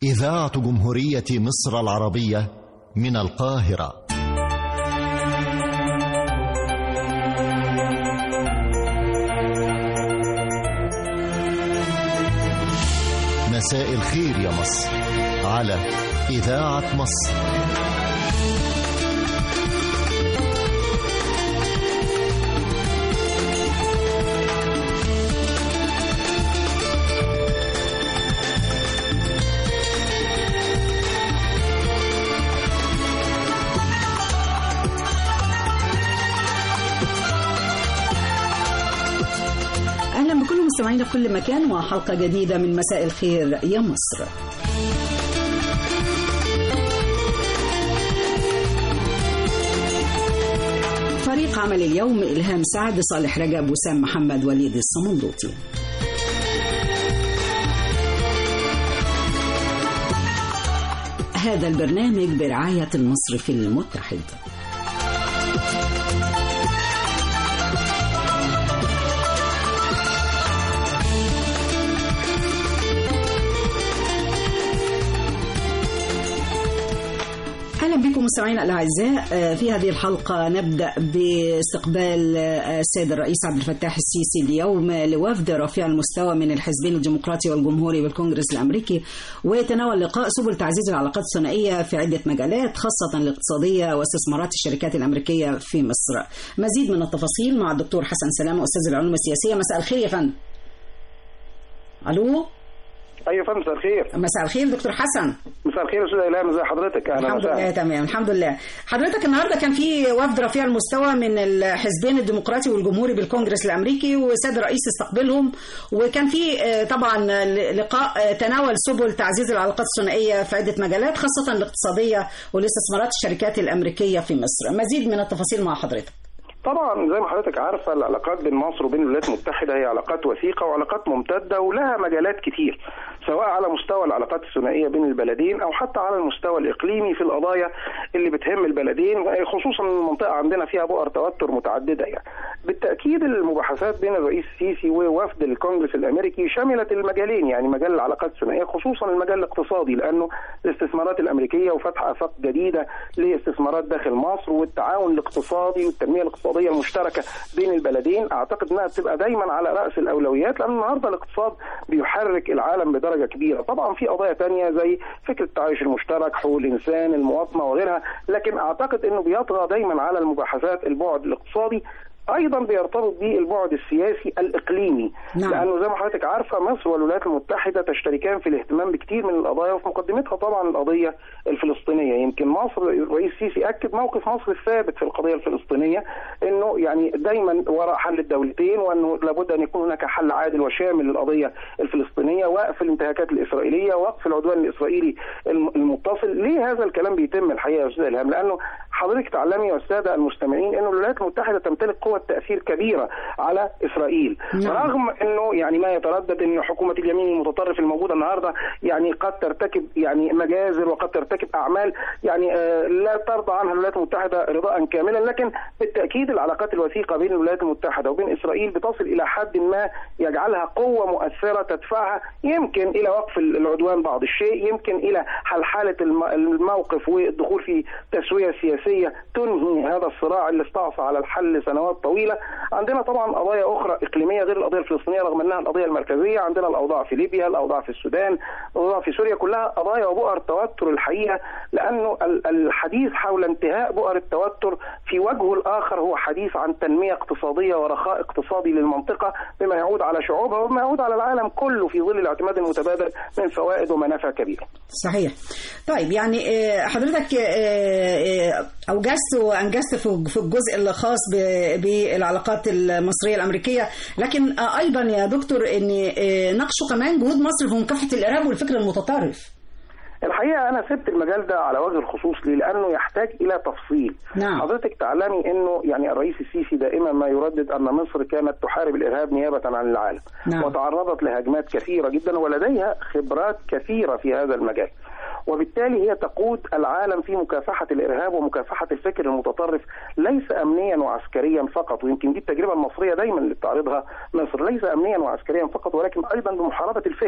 إذاعة جمهورية مصر العربية من القاهرة مساء الخير يا مصر على إذاعة مصر اهلا بكل مستمعينا في كل مكان وحلقه جديده من مساء الخير يا مصر فريق عمل اليوم إلهام سعد صالح رجب وسام محمد وليد الصمندوطي هذا البرنامج برعاية المصرف المتحد اهلا بكم مستمعينا الاعزاء آه، في هذه الحلقه نبدا باستقبال آه، السيد الرئيس عبد الفتاح السيسي اليوم لوفد رفيع المستوى من الحزبين الديمقراطي والجمهوري والكونجرس الامريكي ويتناول اللقاء سبل تعزيز العلاقات الثنائيه في عده مجالات خاصه الاقتصاديه واستثمارات الشركات الامريكيه في مصر. مزيد من التفاصيل مع الدكتور حسن سلامه استاذ العلوم السياسيه مساء الخير يا فندم. الو ايوه فندم مساء الخير مساء الخير دكتور حسن. مساء الخير يا استاذ الهام ازي حضرتك اهلا الحمد وسهلا لله تمام الحمد لله حضرتك النهارده كان في وفد رفيع المستوى من الحزبين الديمقراطي والجمهوري بالكونجرس الامريكي وسيد الرئيس استقبلهم وكان في آه، طبعا لقاء آه، تناول سبل تعزيز العلاقات الثنائيه في عده مجالات خاصه الاقتصاديه والاستثمارات الشركات الامريكيه في مصر مزيد من التفاصيل مع حضرتك طبعا زي ما حضرتك عارفه العلاقات بين مصر وبين الولايات المتحده هي علاقات وثيقه وعلاقات ممتده ولها مجالات كتير سواء على مستوى العلاقات الثنائيه بين البلدين او حتى على المستوى الاقليمي في القضايا اللي بتهم البلدين خصوصا المنطقه عندنا فيها بؤر توتر متعدده يعني. بالتاكيد المباحثات بين الرئيس السيسي ووفد الكونجرس الامريكي شملت المجالين يعني مجال العلاقات الثنائيه خصوصا المجال الاقتصادي لانه الاستثمارات الامريكيه وفتح افاق جديده لاستثمارات داخل مصر والتعاون الاقتصادي والتنميه الاقتصاديه المشتركه بين البلدين اعتقد انها بتبقى دايما على راس الاولويات لان النهارده الاقتصاد بيحرك العالم بدرجه كبيره طبعا في قضايا تانية زي فكره التعايش المشترك حقوق الانسان المواطنه وغيرها لكن اعتقد انه بيطغى دايما على المباحثات البعد الاقتصادي ايضا بيرتبط بالبعد السياسي الاقليمي نعم. لانه زي ما حضرتك عارفه مصر والولايات المتحده تشتركان في الاهتمام بكثير من القضايا وفي مقدمتها طبعا القضيه الفلسطينيه يمكن مصر الرئيس السيسي اكد موقف مصر الثابت في القضيه الفلسطينيه انه يعني دايما وراء حل الدولتين وانه لابد ان يكون هناك حل عادل وشامل للقضيه الفلسطينيه وقف الانتهاكات الاسرائيليه وقف العدوان الاسرائيلي الم- المتصل ليه هذا الكلام بيتم الحقيقه يا استاذ الهام لانه حضرتك تعلمي والساده المستمعين انه الولايات المتحده تمتلك قوه تاثير كبيره على اسرائيل نعم. رغم انه يعني ما يتردد ان حكومه اليمين المتطرف الموجوده النهارده يعني قد ترتكب يعني مجازر وقد ترتكب اعمال يعني آه، لا ترضى عنها الولايات المتحده رضاء كاملا لكن بالتاكيد العلاقات الوثيقه بين الولايات المتحده وبين اسرائيل بتصل الى حد ما يجعلها قوه مؤثره تدفعها يمكن الى وقف العدوان بعض الشيء يمكن الى حلحله الم- الموقف والدخول في تسويه سياسيه تنهي هذا الصراع اللي استعصى على الحل سنوات طويله عندنا طبعا قضايا اخرى اقليميه غير القضيه الفلسطينيه رغم انها القضيه المركزيه عندنا الاوضاع في ليبيا الاوضاع في السودان الاوضاع في سوريا كلها قضايا وبؤر توتر الحقيقه لانه ال- الحديث حول انتهاء بؤر التوتر في وجهه الاخر هو حديث عن تنميه اقتصاديه ورخاء اقتصادي للمنطقه بما يعود على شعوبها وبما يعود على العالم كله في ظل الاعتماد المتبادل من فوائد ومنافع كبيره. صحيح طيب يعني آه، حضرتك آه، آه، اوجزت وانجزت في في الجزء الخاص ب- بالعلاقات المصريه الامريكيه لكن آه، ايضا يا دكتور ان آه، ناقشوا كمان جهود مصر في مكافحه الارهاب والفكر المتطرف الحقيقه انا سبت المجال ده على وجه الخصوص ليه؟ لانه يحتاج الى تفصيل. نعم. حضرتك تعلمي انه يعني الرئيس السيسي دائما ما يردد ان مصر كانت تحارب الارهاب نيابه عن العالم. نعم. وتعرضت لهجمات كثيره جدا ولديها خبرات كثيره في هذا المجال. وبالتالي هي تقود العالم في مكافحه الارهاب ومكافحه الفكر المتطرف ليس امنيا وعسكريا فقط ويمكن دي التجربه المصريه دايما اللي بتعرضها مصر ليس امنيا وعسكريا فقط ولكن ايضا بمحاربه الفكر.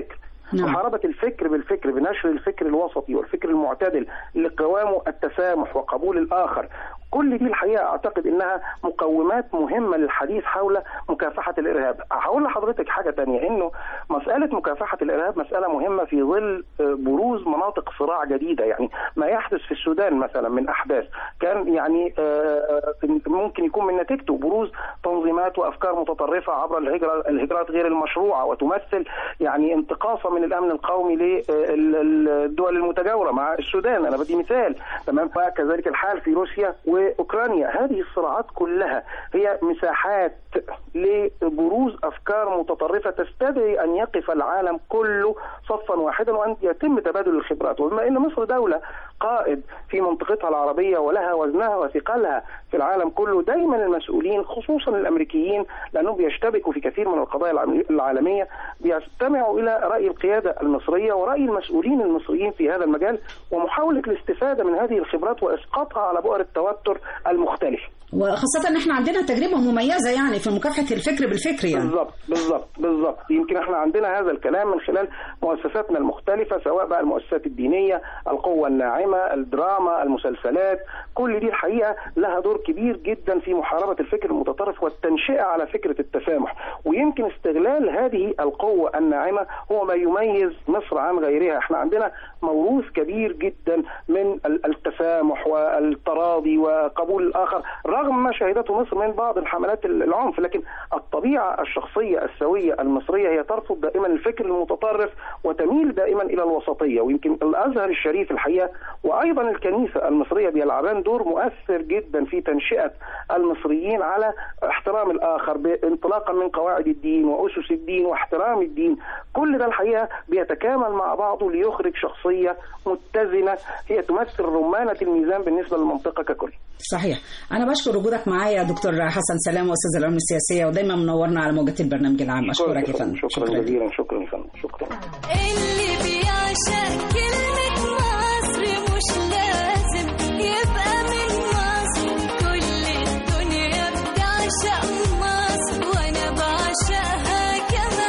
نعم. محاربه الفكر بالفكر بنشر الفكر الوسطي والفكر المعتدل اللي قوامه التسامح وقبول الاخر كل دي الحقيقه اعتقد انها مقومات مهمه للحديث حول مكافحه الارهاب هقول لحضرتك حاجه تانية انه مساله مكافحه الارهاب مساله مهمه في ظل آه، بروز مناطق صراع جديده يعني ما يحدث في السودان مثلا من احداث كان يعني آه، ممكن يكون من نتيجته بروز تنظيمات وافكار متطرفه عبر الهجره الهجرات غير المشروعه وتمثل يعني انتقاصه من الامن القومي للدول المتجاوره مع السودان انا بدي مثال تمام وكذلك الحال في روسيا واوكرانيا هذه الصراعات كلها هي مساحات لبروز افكار متطرفه تستدعي ان يقف العالم كله صفا واحدا وان يتم تبادل الخبرات وبما ان مصر دوله قائد في منطقتها العربيه ولها وزنها وثقلها في العالم كله دايما المسؤولين خصوصا الامريكيين لانهم بيشتبكوا في كثير من القضايا العالم- العالميه بيستمعوا الى راي القياده المصريه وراي المسؤولين المصريين في هذا المجال ومحاوله الاستفاده من هذه الخبرات واسقاطها على بؤر التوتر المختلف وخاصة ان احنا عندنا تجربة مميزة يعني في مكافحة الفكر بالفكر يعني بالضبط بالضبط بالضبط يمكن احنا عندنا هذا الكلام من خلال مؤسساتنا المختلفه سواء بقى المؤسسات الدينيه القوه الناعمه الدراما المسلسلات كل دي الحقيقه لها دور كبير جدا في محاربه الفكر المتطرف والتنشئه على فكره التسامح ويمكن استغلال هذه القوه الناعمه هو ما يميز مصر عن غيرها احنا عندنا موروث كبير جدا من ال- التسامح والتراضي وقبول الاخر رغم ما شهدته مصر من بعض الحملات العنف لكن الطبيعه الشخصيه السويه المصريه هي ترفض دائما الفكر المتطرف وتميل دائما الى الوسطيه ويمكن الازهر الشريف الحقيقه وايضا الكنيسه المصريه بيلعبان دور مؤثر جدا في تنشئه المصريين على احترام الاخر انطلاقا من قواعد الدين واسس الدين واحترام الدين كل ده الحقيقه بيتكامل مع بعضه ليخرج شخصيه متزنه هي تمثل رمانه الميزان بالنسبه للمنطقه ككل صحيح انا بشكر وجودك معايا دكتور حسن سلام واستاذ العلوم السياسيه ودايما منورنا على موجات البرنامج العام اشكرك يا فندم شكرا جزيلا شكرا يا فندم شكرا اللي بيعشق كلمة مصر مش لازم يبقى من مصر كل الدنيا بتعشق مصر وانا بعشقها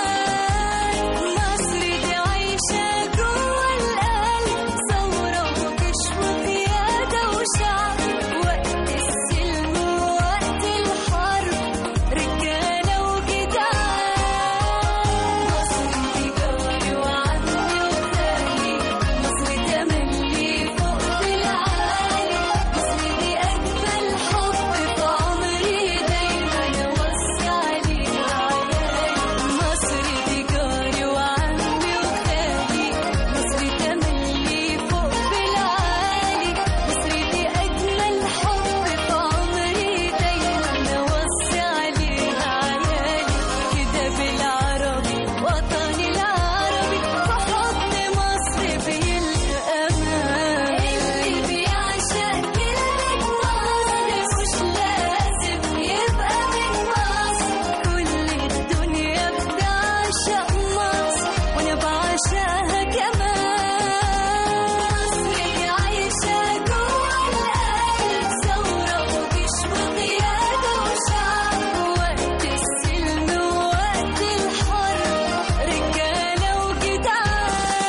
كمان مصر دي عايشة جوه القلب ثورة وجيش وقيادة وشعب وقت السلم ووقت الحرب رجالة وجدعان مصر دي جاري وعمي وخالي مصر تملي فوق في العالي مصر دي أجمل حب في عمري دايما أوصي عليها عيالي مصر دي جاري وعمي وخالي مصر تملي فوق في العالي مصر دي أجمل حب في عمري دايما أوصي عليها عيالي كده بالعربي وطني العربي في حضن مصر بيلقى أمان اللي بيعشق كلمة مصر مش لازم يبقى من مصر كل الدنيا بتعشق مصر وأنا بعشقها كمان مصر دي عايشة جوه القلب ثورة وجيش وقيادة وشعب وقت السلم ووقت الحرب رجالة وجدعان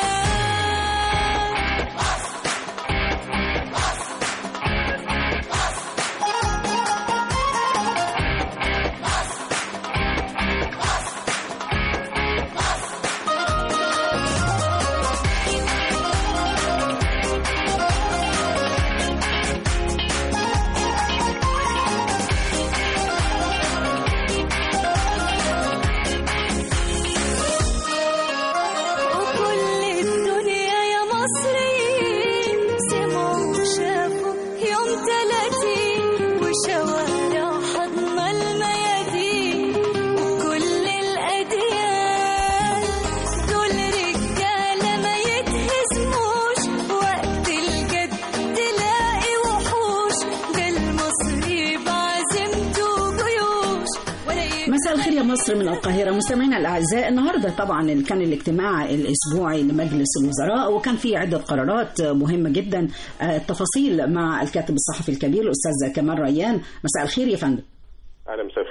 وكل الدنيا يا مصريين سمعوا وشافوا يوم تلاتين وشوارع حضنا الميادين وكل الأديان دول رجالة ما يتهزموش وقت الجد تلاقي وحوش ده المصري بعزمته جيوش ولا يبقى مساء الخير يا مصر من القاهرة مستمعينا الأعزاء النهاردة طبعا اللي كان الاجتماع الأسبوعي لمجلس الوزراء وكان فيه عدة قرارات مهمة جدا آه، التفاصيل مع الكاتب الصحفي الكبير الأستاذ كمال ريان مساء الخير يا فندم اهلا مساء الخير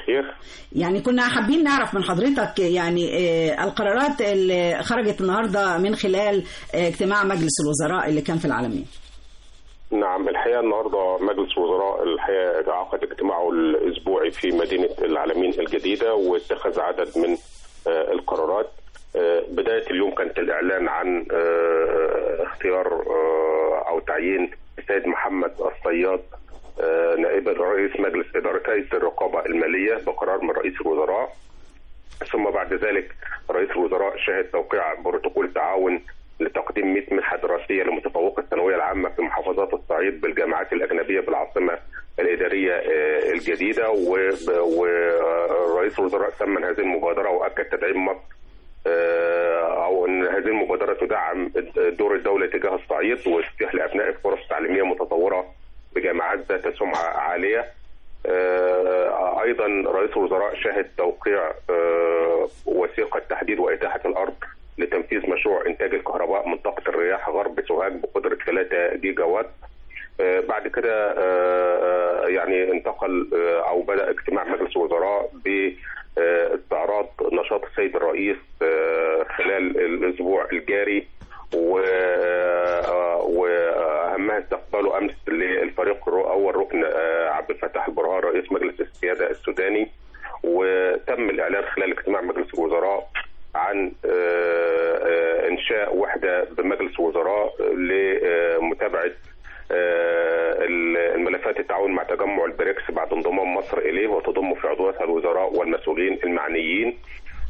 الخير يعني كنا حابين نعرف من حضرتك يعني آه، القرارات اللي خرجت النهارده من خلال آه، اجتماع مجلس الوزراء اللي كان في العالمين نعم الحقيقه النهارده مجلس الوزراء الحقيقه عقد اجتماعه الاسبوعي في مدينه العالمين الجديده واتخذ عدد من آه، القرارات آه، بدايه اليوم كانت الاعلان عن آه، اختيار آه، او تعيين السيد محمد الصياد آه، نائب رئيس مجلس اداره هيئه الرقابه الماليه بقرار من رئيس الوزراء ثم بعد ذلك رئيس الوزراء شهد توقيع بروتوكول تعاون لتقديم 100 منحة دراسية لمتفوقي الثانوية العامة في محافظات الصعيد بالجامعات الأجنبية بالعاصمة الإدارية آه، الجديدة و- ورئيس الوزراء ثمن هذه المبادرة وأكد تدعيم مصر آه، أو أن هذه المبادرة تدعم دور الدولة تجاه الصعيد وتتيح لأبناء فرص تعليمية متطورة بجامعات ذات سمعة عالية آه، ايضا رئيس الوزراء شهد توقيع آه، وثيقه تحديد واتاحه الارض لتنفيذ مشروع انتاج الكهرباء منطقه الرياح غرب سوهاج بقدره 3 جيجا وات آه، بعد كده آه، آه، يعني انتقل آه، او بدا اجتماع مجلس الوزراء باستعراض نشاط السيد الرئيس آه، خلال الاسبوع الجاري و- آه، واهمها استقباله امس للفريق الرو- اول ركن آه، عبد الفتاح البرهان رئيس مجلس السياده السوداني وتم الاعلان خلال اجتماع مجلس الوزراء عن آه، آه، انشاء وحده بمجلس الوزراء لمتابعه آه، الملفات التعاون مع تجمع البريكس بعد انضمام مصر اليه وتضم في عضويتها الوزراء والمسؤولين المعنيين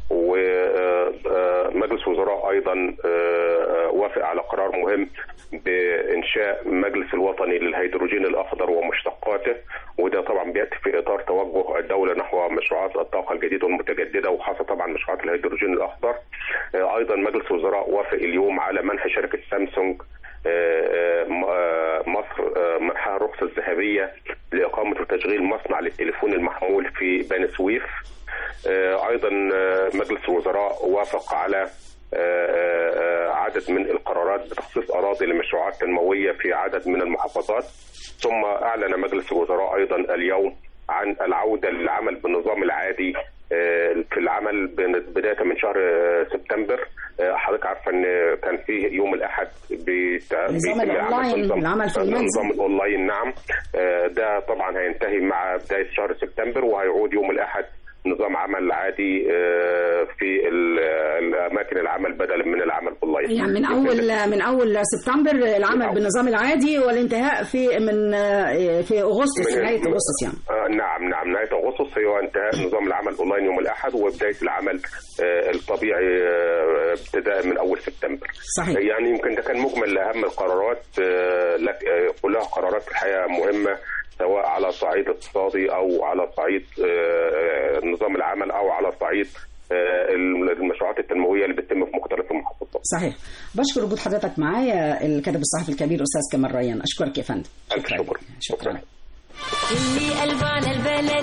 ومجلس الوزراء ايضا آه، وافق على قرار مهم بانشاء مجلس الوطني للهيدروجين الاخضر ومشتقاته وده طبعا بياتي في اطار توجه الدوله نحو مشروعات الطاقه الجديده والمتجدده وخاصه طبعا مشروعات الهيدروجين الاخضر آه، ايضا مجلس الوزراء وافق اليوم على منح شركه سامسونج آه، آه، مصر آه، منحها الرخصه الذهبيه لاقامه وتشغيل مصنع للتليفون المحمول في بني سويف آه، ايضا آه، مجلس الوزراء وافق على آه، آه، عدد من القرارات بتخصيص اراضي لمشروعات تنمويه في عدد من المحافظات ثم اعلن مجلس الوزراء ايضا اليوم عن العوده للعمل بالنظام العادي آه، في العمل بن- بدايه من شهر آه، سبتمبر آه، حضرتك عارفه ان كان فيه يوم الاحد بيت- نظام بيتم الأونلاين، في نظام- العمل في المنزل. نظام الاونلاين نعم آه، ده طبعا هينتهي مع بدايه شهر سبتمبر وهيعود يوم الاحد نظام عمل عادي آه، في ال- الاماكن العمل بدلا من العمل اونلاين يعني من اول من اول سبتمبر العمل أول. بالنظام العادي والانتهاء في من آه، في اغسطس من- نهايه اغسطس يعني آه، نعم نعم نهايه اغسطس هو انتهاء نظام العمل اونلاين يوم الاحد وبدايه العمل آه، الطبيعي آه، ابتداء من اول سبتمبر صحيح يعني يمكن ده كان مجمل لاهم القرارات آه، لك- آه، كلها قرارات الحقيقه مهمه سواء على صعيد اقتصادي او على صعيد آه، نظام العمل او على صعيد آه، المشروعات التنمويه اللي بتتم في مختلف المحافظات. صحيح بشكر وجود حضرتك معايا الكاتب الصحفي الكبير استاذ كمال ريان اشكرك يا فندم ألف شكر. شكرا اللي قلبه على البلد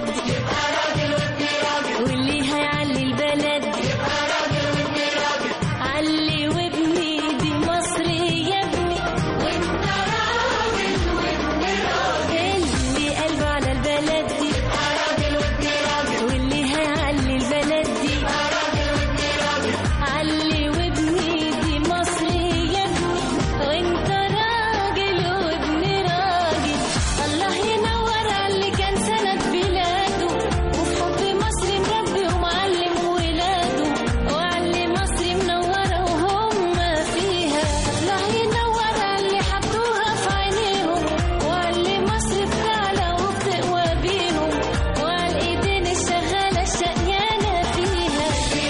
واللي هيعلي البلد علي وابني دي مصر يا ابني وانت راجل وابن راجل اللي قلبه على البلد دي واللي هيعلي البلد دي علي وابني دي مصر يا ابني وانت راجل وابن راجل الله ينور على اللي كان سند بلاده وفي حب مصر مربي ومعلم ولاده وعلي مصر منورة وهم فيها الله ينور على اللي حطوها في عينيهم وعلي مصر بتعلى وبتقوى بيهم وعلى الايدين الشغالة الشقيانة فيها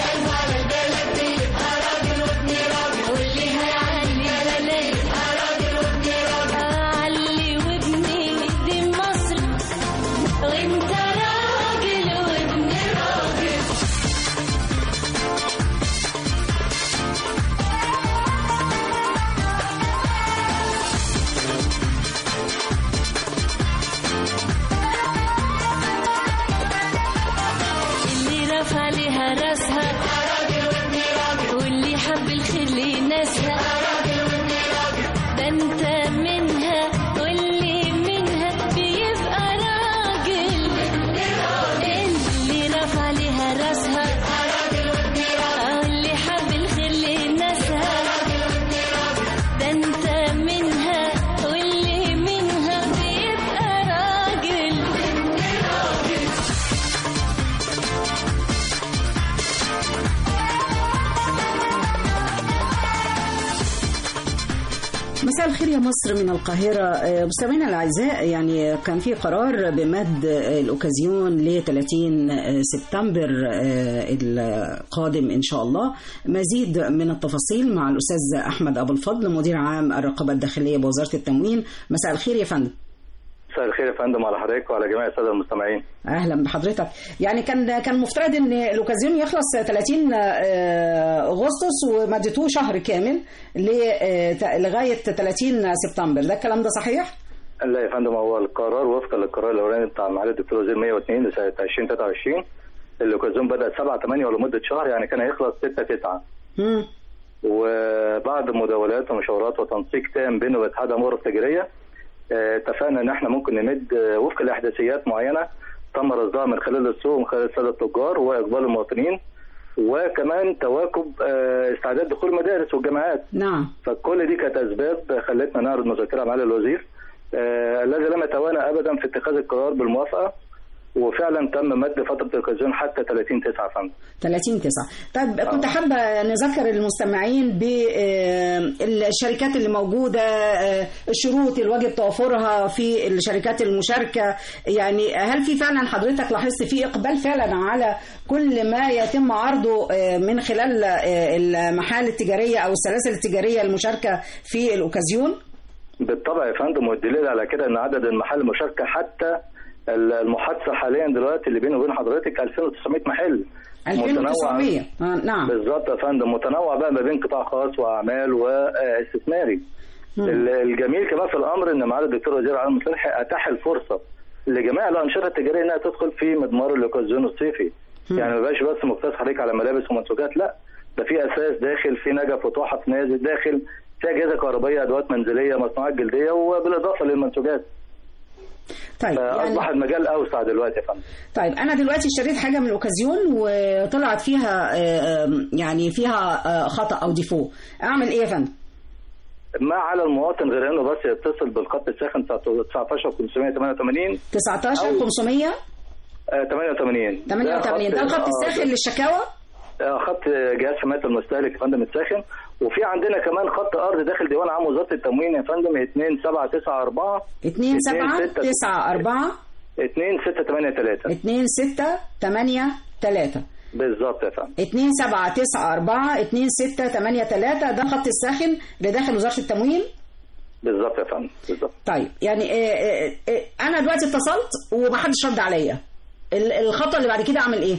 واللي هيعلي بلد علي وابني دي مصر وانت راجل وابن راجل اللي رفع لها راسها واللي حب الخير لناسها ده انت منها واللي منها بيبقى راجل اللي مساء الخير يا مصر من القاهرة آه، مستمعينا الأعزاء يعني كان في قرار بمد آه، الأوكازيون ل 30 سبتمبر آه، القادم إن شاء الله مزيد من التفاصيل مع الأستاذ أحمد أبو الفضل مدير عام الرقابة الداخلية بوزارة التموين مساء الخير يا فندم مساء الخير يا فندم على حضرتك وعلى جميع الساده المستمعين. اهلا بحضرتك يعني كان كان مفترض ان الاوكازيون يخلص 30 آه، اغسطس وما اديتوه شهر كامل ل- آه، ت- لغايه 30 سبتمبر ده الكلام ده صحيح؟ لا يا فندم هو القرار وفقا للقرار الاولاني بتاع معالي الدكتور وزير 102 لسنه 2023 الاوكازيون بدا 7 8 ولمده شهر يعني كان هيخلص 6 9 مم. وبعد مداولات ومشاورات وتنسيق تام بينه وبين اتحاد الامور التجاريه آه، اتفقنا ان احنا ممكن نمد آه، وفق لاحداثيات معينه تم رصدها من خلال السوق ومن خلال الساده التجار واقبال المواطنين وكمان تواكب آه، استعداد دخول المدارس والجامعات نعم فكل دي كانت اسباب خلتنا نعرض مذكره معالي الوزير آه الذي لم يتوانى ابدا في اتخاذ القرار بالموافقه وفعلا تم مد فتره الاوكازيون حتى 30 9 فندم 30 9 طيب كنت حابه نذكر المستمعين بالشركات اللي موجوده آه، الشروط اللي واجب توفرها في الشركات المشاركه يعني هل في فعلا حضرتك لاحظت في اقبال فعلا على كل ما يتم عرضه آه، من خلال آه، المحال التجاريه او السلاسل التجاريه المشاركه في الاوكازيون؟ بالطبع يا فندم والدليل على كده ان عدد المحال المشاركه حتى المحادثه حاليا دلوقتي اللي بيني وبين حضرتك 2900 محل 2900 آه، نعم بالظبط يا فندم متنوع بقى ما بين قطاع خاص واعمال واستثماري مم. ال- الجميل كمان في الامر ان معالي الدكتور وزير العالم المصلحي اتاح الفرصه لجميع الانشطه التجاريه انها تدخل في مضمار الاوكازيون الصيفي مم. يعني ما بقاش بس مقتصر عليك على ملابس ومنتجات لا ده في اساس داخل في نجف وتحف نازل داخل في اجهزه كهربائيه ادوات منزليه مصنوعات جلديه وبالاضافه للمنتجات طيب يعني فاصبح المجال اوسع دلوقتي يا فندم طيب انا دلوقتي اشتريت حاجه من الاوكازيون وطلعت فيها آه، آم، يعني فيها آه، خطا او ديفو اعمل ايه يا فندم ما على المواطن غير انه بس يتصل بالخط الساخن 19 588 19 أو- 500 آه، 88 88 ده الخط آه، الساخن للشكاوى آه، خط جهاز حمايه المستهلك يا فندم الساخن وفي عندنا كمان خط ارض داخل ديوان عام وزاره التموين يا فندم 2794 2 7 9 4 2683 2 6 8 3 بالظبط يا فندم 2 7 9 4 2 6 8 3 ده خط الساخن اللي داخل وزاره التموين بالظبط يا فندم بالظبط طيب يعني آه، آه، آه، انا دلوقتي اتصلت ومحدش رد عليا ال- الخطوه اللي بعد كده اعمل ايه؟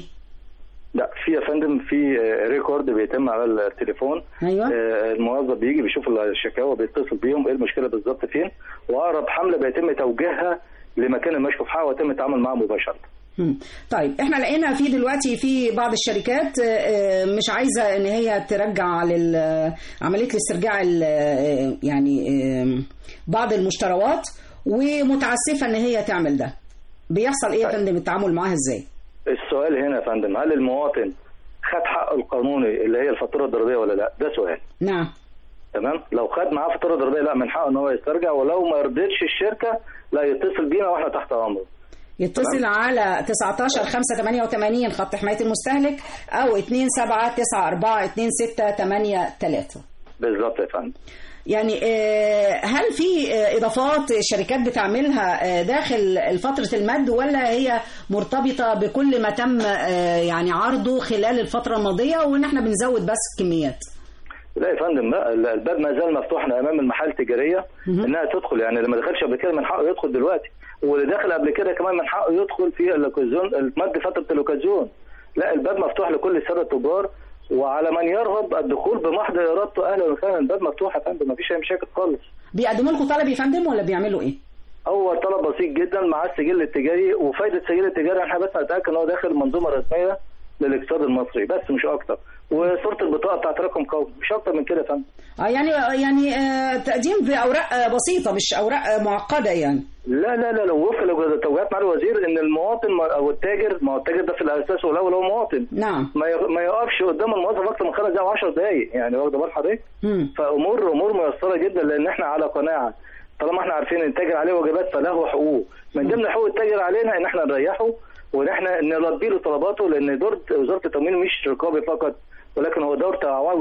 لا في يا فندم في آه، ريكورد بيتم على التليفون أيوة. آه، الموظف بيجي بيشوف الشكاوى بيتصل بيهم ايه المشكله بالظبط فين واقرب حمله بيتم توجيهها لمكان المشكوك حقه ويتم التعامل معه مباشره مم. طيب احنا لقينا في دلوقتي في بعض الشركات آه، مش عايزه ان هي ترجع لل عمليه الاسترجاع ال- آه، يعني آه، بعض المشتريات ومتعسفه ان هي تعمل ده بيحصل ايه يا فندم التعامل معاها ازاي؟ السؤال هنا يا فندم هل المواطن خد حقه القانوني اللي هي الفاتوره الضريبيه ولا لا ده سؤال نعم تمام لو خد معاه فاتوره ضريبيه لا من حقه ان هو يسترجع ولو ما رضتش الشركه لا يتصل بينا واحنا تحت امره يتصل على 19 5 88 خط حمايه المستهلك او 2 7 9 4 2 6 8 3 بالظبط يا فندم يعني آه، هل في آه، اضافات الشركات بتعملها آه، داخل فتره المد ولا هي مرتبطه بكل ما تم آه، يعني عرضه خلال الفتره الماضيه وان احنا بنزود بس كميات لا يا فندم لا الباب ما زال مفتوح امام المحال التجاريه انها تدخل يعني اللي ما دخلش قبل كده من حقه يدخل دلوقتي واللي دخل قبل كده كمان من حقه يدخل في الاوكازيون مد فتره الاوكازيون لا الباب مفتوح لكل الساده التجار وعلى من يرغب الدخول بمحض ارادته اهلا وسهلا الباب مفتوح يا فندم ما فيش اي مشاكل خالص بيقدموا لكم طلب يا فندم ولا بيعملوا ايه؟ هو طلب بسيط جدا مع السجل التجاري وفايده السجل التجاري احنا بس نتاكد ان هو داخل منظومه رسميه للاقتصاد المصري بس مش اكتر وصوره البطاقه بتاعت رقم قومي مش اكتر من كده يا فندم اه يعني يعني آه، تقديم باوراق آه، بسيطه مش اوراق آه، معقده يعني لا لا لا لو وفق لتوجيهات مع الوزير ان المواطن ما- او التاجر ما هو التاجر ده في الاساس والاول هو مواطن نعم ما ي- ما يقفش قدام الموظف اكتر من خمس دقائق و10 دقائق يعني واخد بال حضرتك مم. فامور امور ميسره جدا لان احنا على قناعه طالما احنا عارفين ان التاجر عليه واجبات فله حقوق من ضمن حقوق التاجر علينا ان احنا نريحه وان احنا نلبي له طلباته لان دور وزاره التموين مش رقابي فقط ولكن هو دور توعوي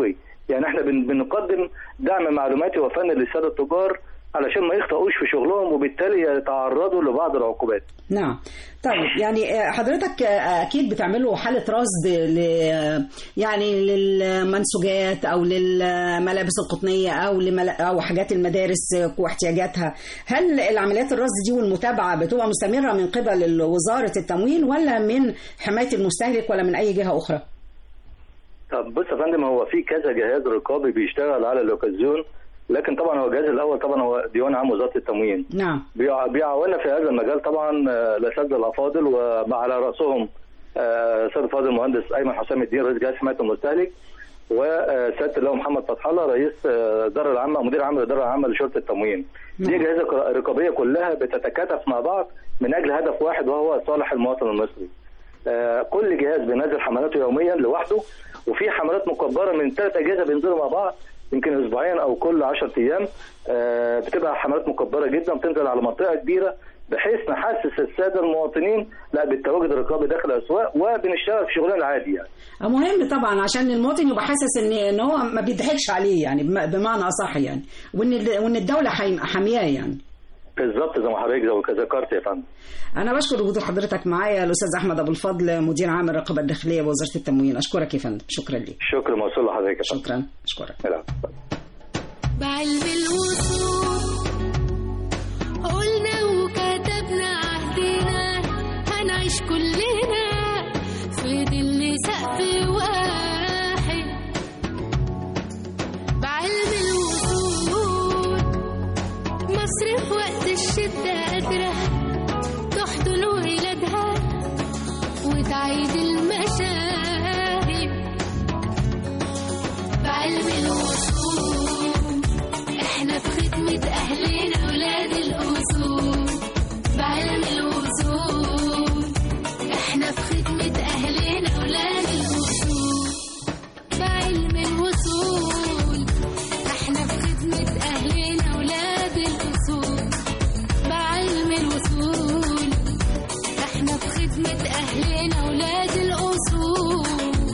يعني احنا بن- بنقدم دعم معلوماتي وفني للساده التجار علشان ما يخطئوش في شغلهم وبالتالي يتعرضوا لبعض العقوبات نعم طيب يعني آه، حضرتك آه، اكيد بتعملوا حاله رصد ل يعني للمنسوجات او للملابس القطنيه او لمل... او حاجات المدارس واحتياجاتها هل العمليات الرصد دي والمتابعه بتبقى مستمره من قبل وزاره التموين ولا من حمايه المستهلك ولا من اي جهه اخرى طب بص يا فندم هو في كذا جهاز رقابي بيشتغل على الاوكازيون لكن طبعا هو الجهاز الاول طبعا هو ديوان عام وزاره التموين نعم بيع- بيعاوننا في هذا المجال طبعا آه، الاساتذه الافاضل وعلى راسهم آه، سيد الفاضل المهندس ايمن حسام الدين رئيس جهاز حمايه المستهلك وسياده اللواء محمد فتح الله رئيس آه، الاداره العامه مدير عام الاداره العامه لشرطه التموين. دي اجهزه ق- رقابيه كلها بتتكاتف مع بعض من اجل هدف واحد وهو صالح المواطن المصري. آه، كل جهاز بينزل حملاته يوميا لوحده وفي حملات مكبره من ثلاث اجهزه بينزلوا مع بعض يمكن اسبوعيا او كل 10 ايام آه، بتبقى حملات مكبره جدا بتنزل على منطقه كبيره بحيث نحسس الساده المواطنين لا بالتواجد الرقابي داخل الاسواق وبنشتغل في شغلنا العادي يعني. مهم طبعا عشان المواطن يبقى حاسس ان ان هو ما بيضحكش عليه يعني بم- بمعنى اصح يعني وان ال- وان الدوله حي- حامياه يعني بالظبط زي ما حضرتك زي- ذكرت يا فندم. انا بشكر وجود حضرتك معايا الاستاذ احمد ابو الفضل مدير عام الرقابه الداخليه بوزاره التموين اشكرك يا فندم شكرا ليك شكر موصول لحضرتك يا فندم. شكرا اشكرك لا. بعلم الوصول قلنا وكتبنا عهدنا هنعيش كلنا في ظل سقف واحد بعلم الوصول مصر في وقت الشدة قادرة تحضن ولادها وتعيد المشاهد بعلم الوصول احنا في خدمة اهلنا ولاد الاصول بعلم الوصول احنا في خدمة اهلنا ولاد الاصول بعلم الوصول احنا في خدمة اهلنا ولاد الاصول بعلم الوصول احنا في خدمة اهلنا ولاد الاصول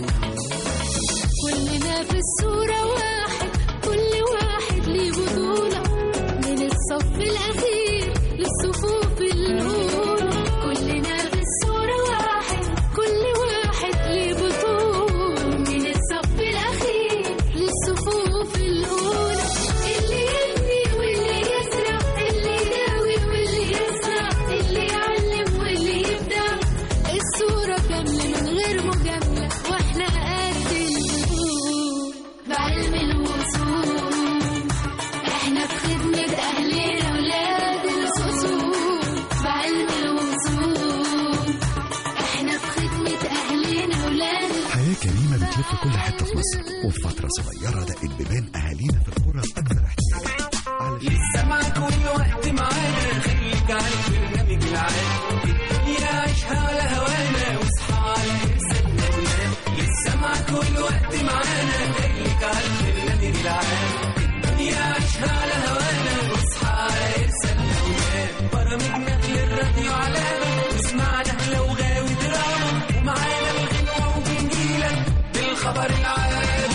كلنا في الصورة واحد كل واحد ليه بطولة من الصف الأخير للصفوف الأولى كلنا في الصورة واحد كل واحد ليه بطولة من الصف الأخير للصفوف الأولى اللي يبني واللي يزرع اللي يداوي واللي يزرع اللي يعلم واللي يبدع الصورة كاملة من غير مجاملة واحنا قد البطول بعلم الوصول احنا في خدمة اهلنا ولاد الاصول بعلم الوصول احنا في خدمة اهلنا ولاد حياة كريمة بتلف كل حتة في مصر وفي فترة صغيرة دقت بيبان أهالينا في القرى أكثر احتياجا علشان لسه معاك والوقت معانا خليك على البرنامج العام الدنيا عيشها على هوانا واصحى على ارسالنا ونام لسه معاك والوقت معانا خليك على البرنامج العام الدنيا عيشها على هوانا واصحى على ارسالنا ونام برامجنا للراديو علامة واسمعنا لو غاوي دراما ومعانا الغنوة وبنجيلك بالخبر العام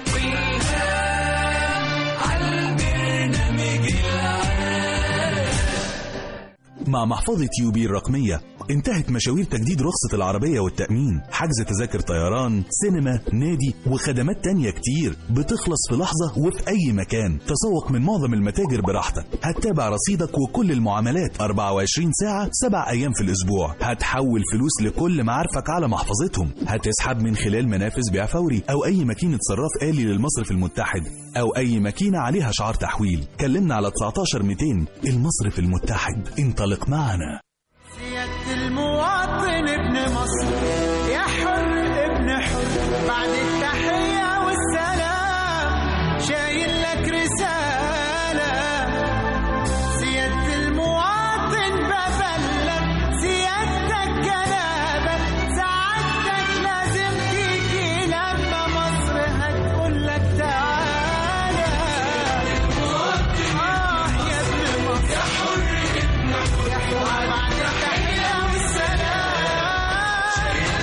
والهام على البرنامج العام مع محفظة يوبي الرقمية انتهت مشاوير تجديد رخصة العربية والتأمين حجز تذاكر طيران سينما نادي وخدمات تانية كتير بتخلص في لحظة وفي أي مكان تسوق من معظم المتاجر براحتك هتتابع رصيدك وكل المعاملات 24 ساعة 7 أيام في الأسبوع هتحول فلوس لكل معارفك على محفظتهم هتسحب من خلال منافذ بيع فوري أو أي ماكينة صراف آلي للمصرف المتحد أو أي ماكينة عليها شعار تحويل كلمنا على 19 200 المصرف المتحد انطلق معنا سيادة المواطن ابن مصر يا حر ابن حر بعد التحية والسلام شايل لك رسالة سيادة المواطن ببلغ سيادتك جنابك سعادتك لازم تيجي لما مصر هتقول لك تعالى آه يا ابن مصر يا حر ابن حر يا حر بعد التحية والسلام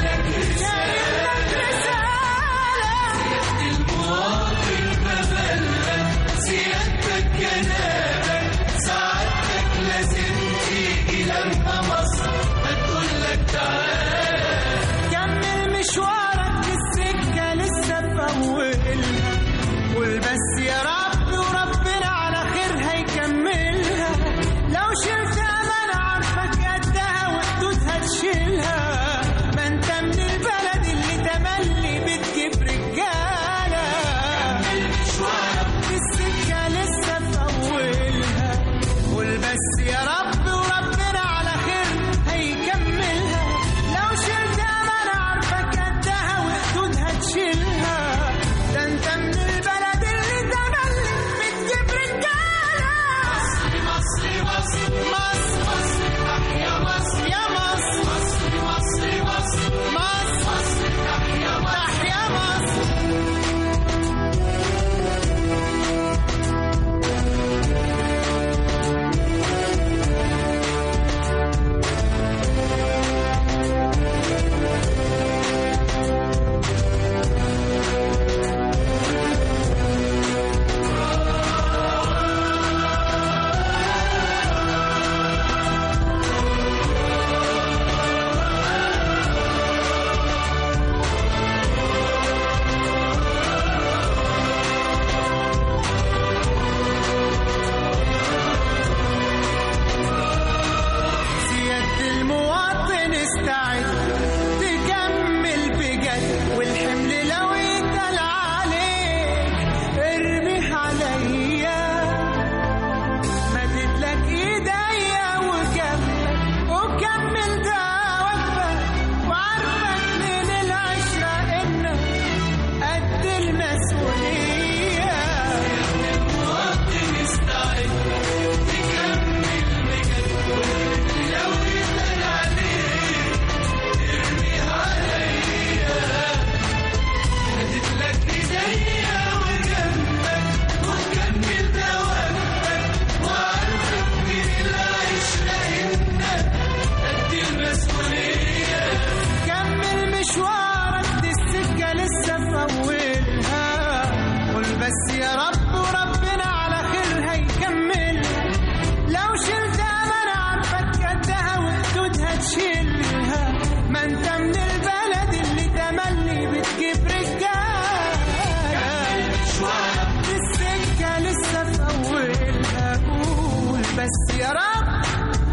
يا رب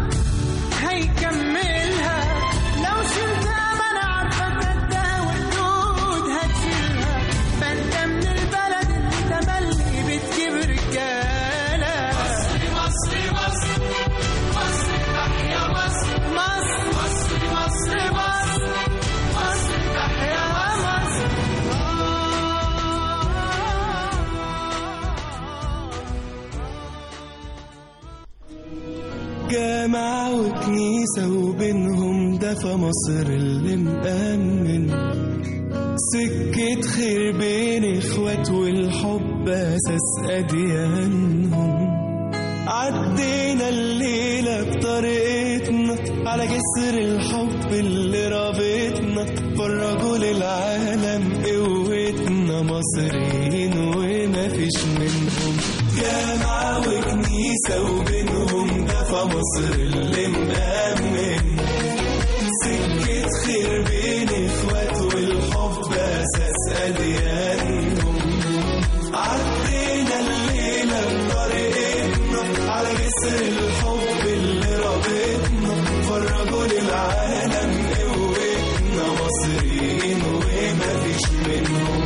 هيكملها لو شلتها ما انا عارفه تصدق والجود هتشيلها بنت من البلد اللي تملي بتجيب رجاله مصر مصر مصر مصر تحيا مصر مصر مصر مصر مصر مصر تحيا مصر جامعة وكنيسة وبينهم دفا مصر اللي مأمن سكة خير بين اخوات والحب اساس اديانهم عدينا الليلة بطريقتنا على جسر الحب اللي رابطنا فرجوا للعالم قوتنا مصريين وما فيش منهم جامعة وكنيسة وبينهم دفا مصر اللي مأمن سكة خير بين اخوات والحب اساس اديانهم عدينا الليلة بطريقتنا على جسر الحب اللي رابطنا فرجوا للعالم قوتنا مصريين وما فيش منهم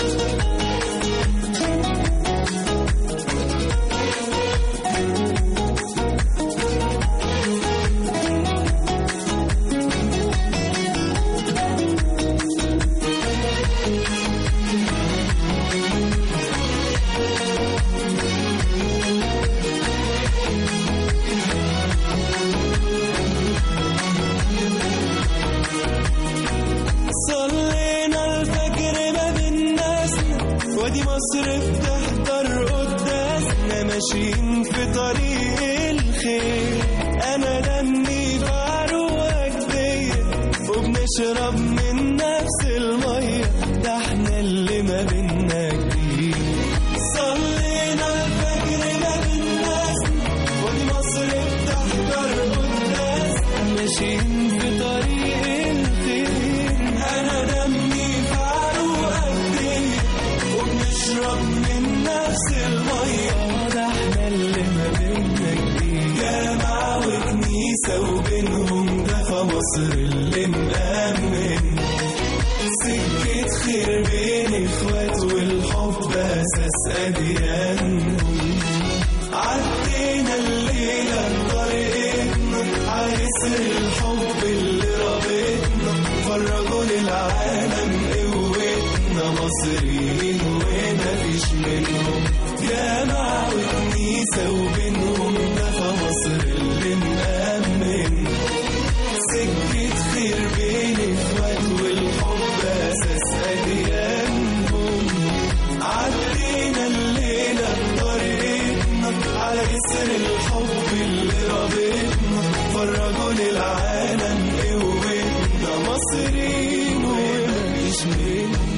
صلينا الفجر ما بين ناسنا وادي مصر بتحضر قداسنا ماشيين في طريق الخير انا دمي في عروق جديد وبنشرب من نفس الميه ده احنا اللي ما بينا كتير صلينا الفجر ما بين ناسنا وادي مصر بتحضر قداسنا ماشيين في طريق الخير انا دمي في عروق جديد وبنشرب من نفس الميه ده احنا اللي ما بينا كتير جامعة وكنيسة وبينهم دفا مصر اللي مأمن سكة خير بين اخوات والحب اساس اديانهم عدينا الليلة بطريقتنا على جسر الحب اللي رابطنا فرجوا للعالم قوتنا مصريين وما فيش منهم جامعة وكنيسة وبينهم دفا مصر اللي مأمن سكة خير بين اخوات والحب اساس اديانهم عدينا الليلة بطريقتنا على جسر الحب اللي رابطنا فرجوا للعالم قوتنا مصريين ومفيش منهم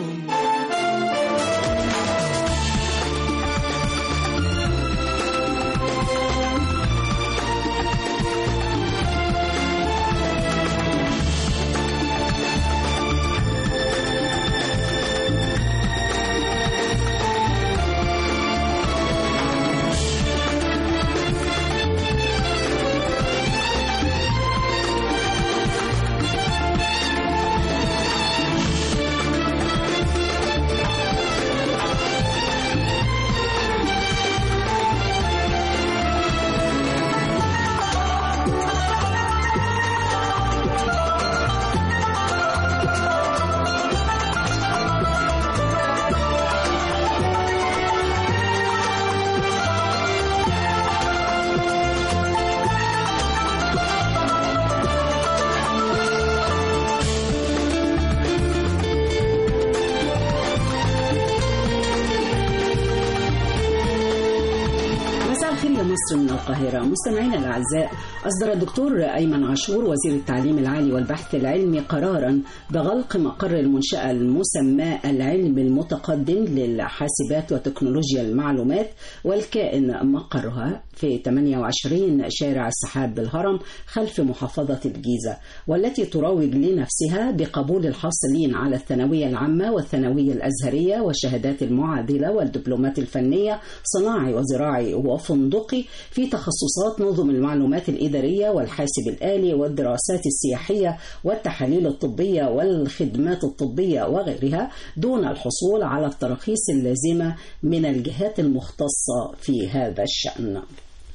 مساء الخير يا مصر من القاهرة مستمعينا الأعزاء أصدر الدكتور أيمن عاشور وزير التعليم العالي والبحث العلمي قرارا بغلق مقر المنشأة المسمى العلم المتقدم للحاسبات وتكنولوجيا المعلومات والكائن مقرها في 28 شارع السحاب بالهرم خلف محافظة الجيزة والتي تروج لنفسها بقبول الحاصلين على الثانوية العامة والثانوية الأزهرية والشهادات المعادلة والدبلومات الفنية صناعي وزراعي وفندقي التكنولوجي في تخصصات نظم المعلومات الإدارية والحاسب الآلي والدراسات السياحية والتحاليل الطبية والخدمات الطبية وغيرها دون الحصول على التراخيص اللازمة من الجهات المختصة في هذا الشأن.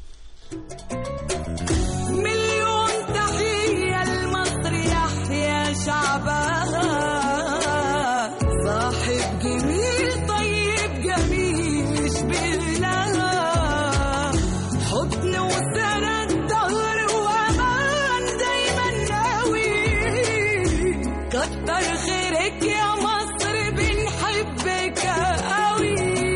مليون تحية لمصر يحيى شعبها صاحب جميل طيب جميل يشبه لها حضن وسند ظهر وأمان دايما قوي كتر خيرك يا مصر بنحبك قوي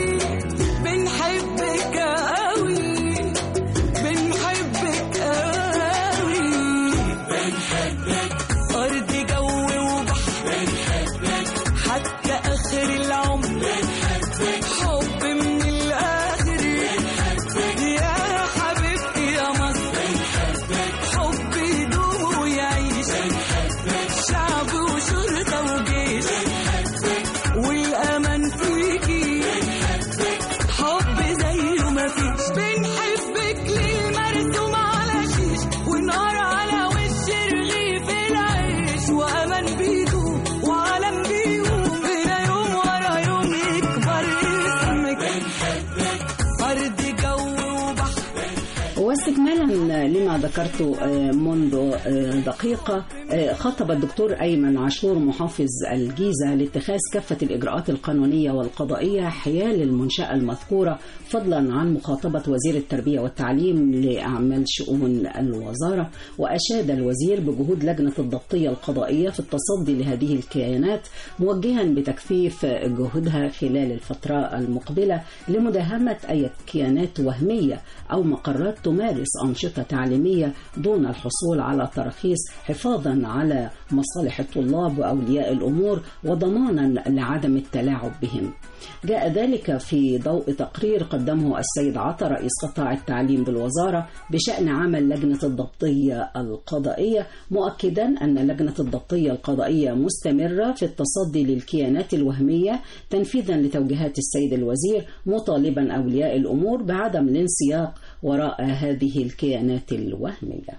بنحبك قوي بنحبك قوي بنحبك أرض جو وبحر بنحبك حتى آخر العمر بنحبك حب من الآخر بنحبك يا حبيبتي يا مصر بنحبك حب يدوم ويعيش بنحبك شعب وشرطة وجيش بنحبك والأمان فيكي بنحبك حب زيه ما فيش بنحبك للمرسوم على شيش ونار على وش رغيف العيش وامان بيدوم وعالم بيقوم هنا يوم ورا يوم يكبر اسمك بنحبك ارض جو وبحر واستكمالا لما ذكرت آه، منذ آه، دقيقة آه، خاطب الدكتور أيمن عاشور محافظ الجيزة لاتخاذ كافة الإجراءات القانونية والقضائية حيال المنشأة المذكورة فضلا عن مخاطبة وزير التربية والتعليم لأعمال شؤون الوزارة وأشاد الوزير بجهود لجنة الضبطية القضائية في التصدي لهذه الكيانات موجها بتكثيف جهودها خلال الفترة المقبلة لمداهمة أي كيانات وهمية أو مقرات تمارس أنشطة تعليمية دون الحصول على تراخيص حفاظا على مصالح الطلاب وأولياء الأمور وضمانا لعدم التلاعب بهم جاء ذلك في ضوء تقرير قدمه السيد عطا رئيس قطاع التعليم بالوزارة بشأن عمل لجنة الضبطية القضائية مؤكدا أن لجنة الضبطية القضائية مستمرة في التصدي للكيانات الوهمية تنفيذا لتوجيهات السيد الوزير مطالبا أولياء الأمور بعدم الانسياق وراء هذه الكيانات الوهمية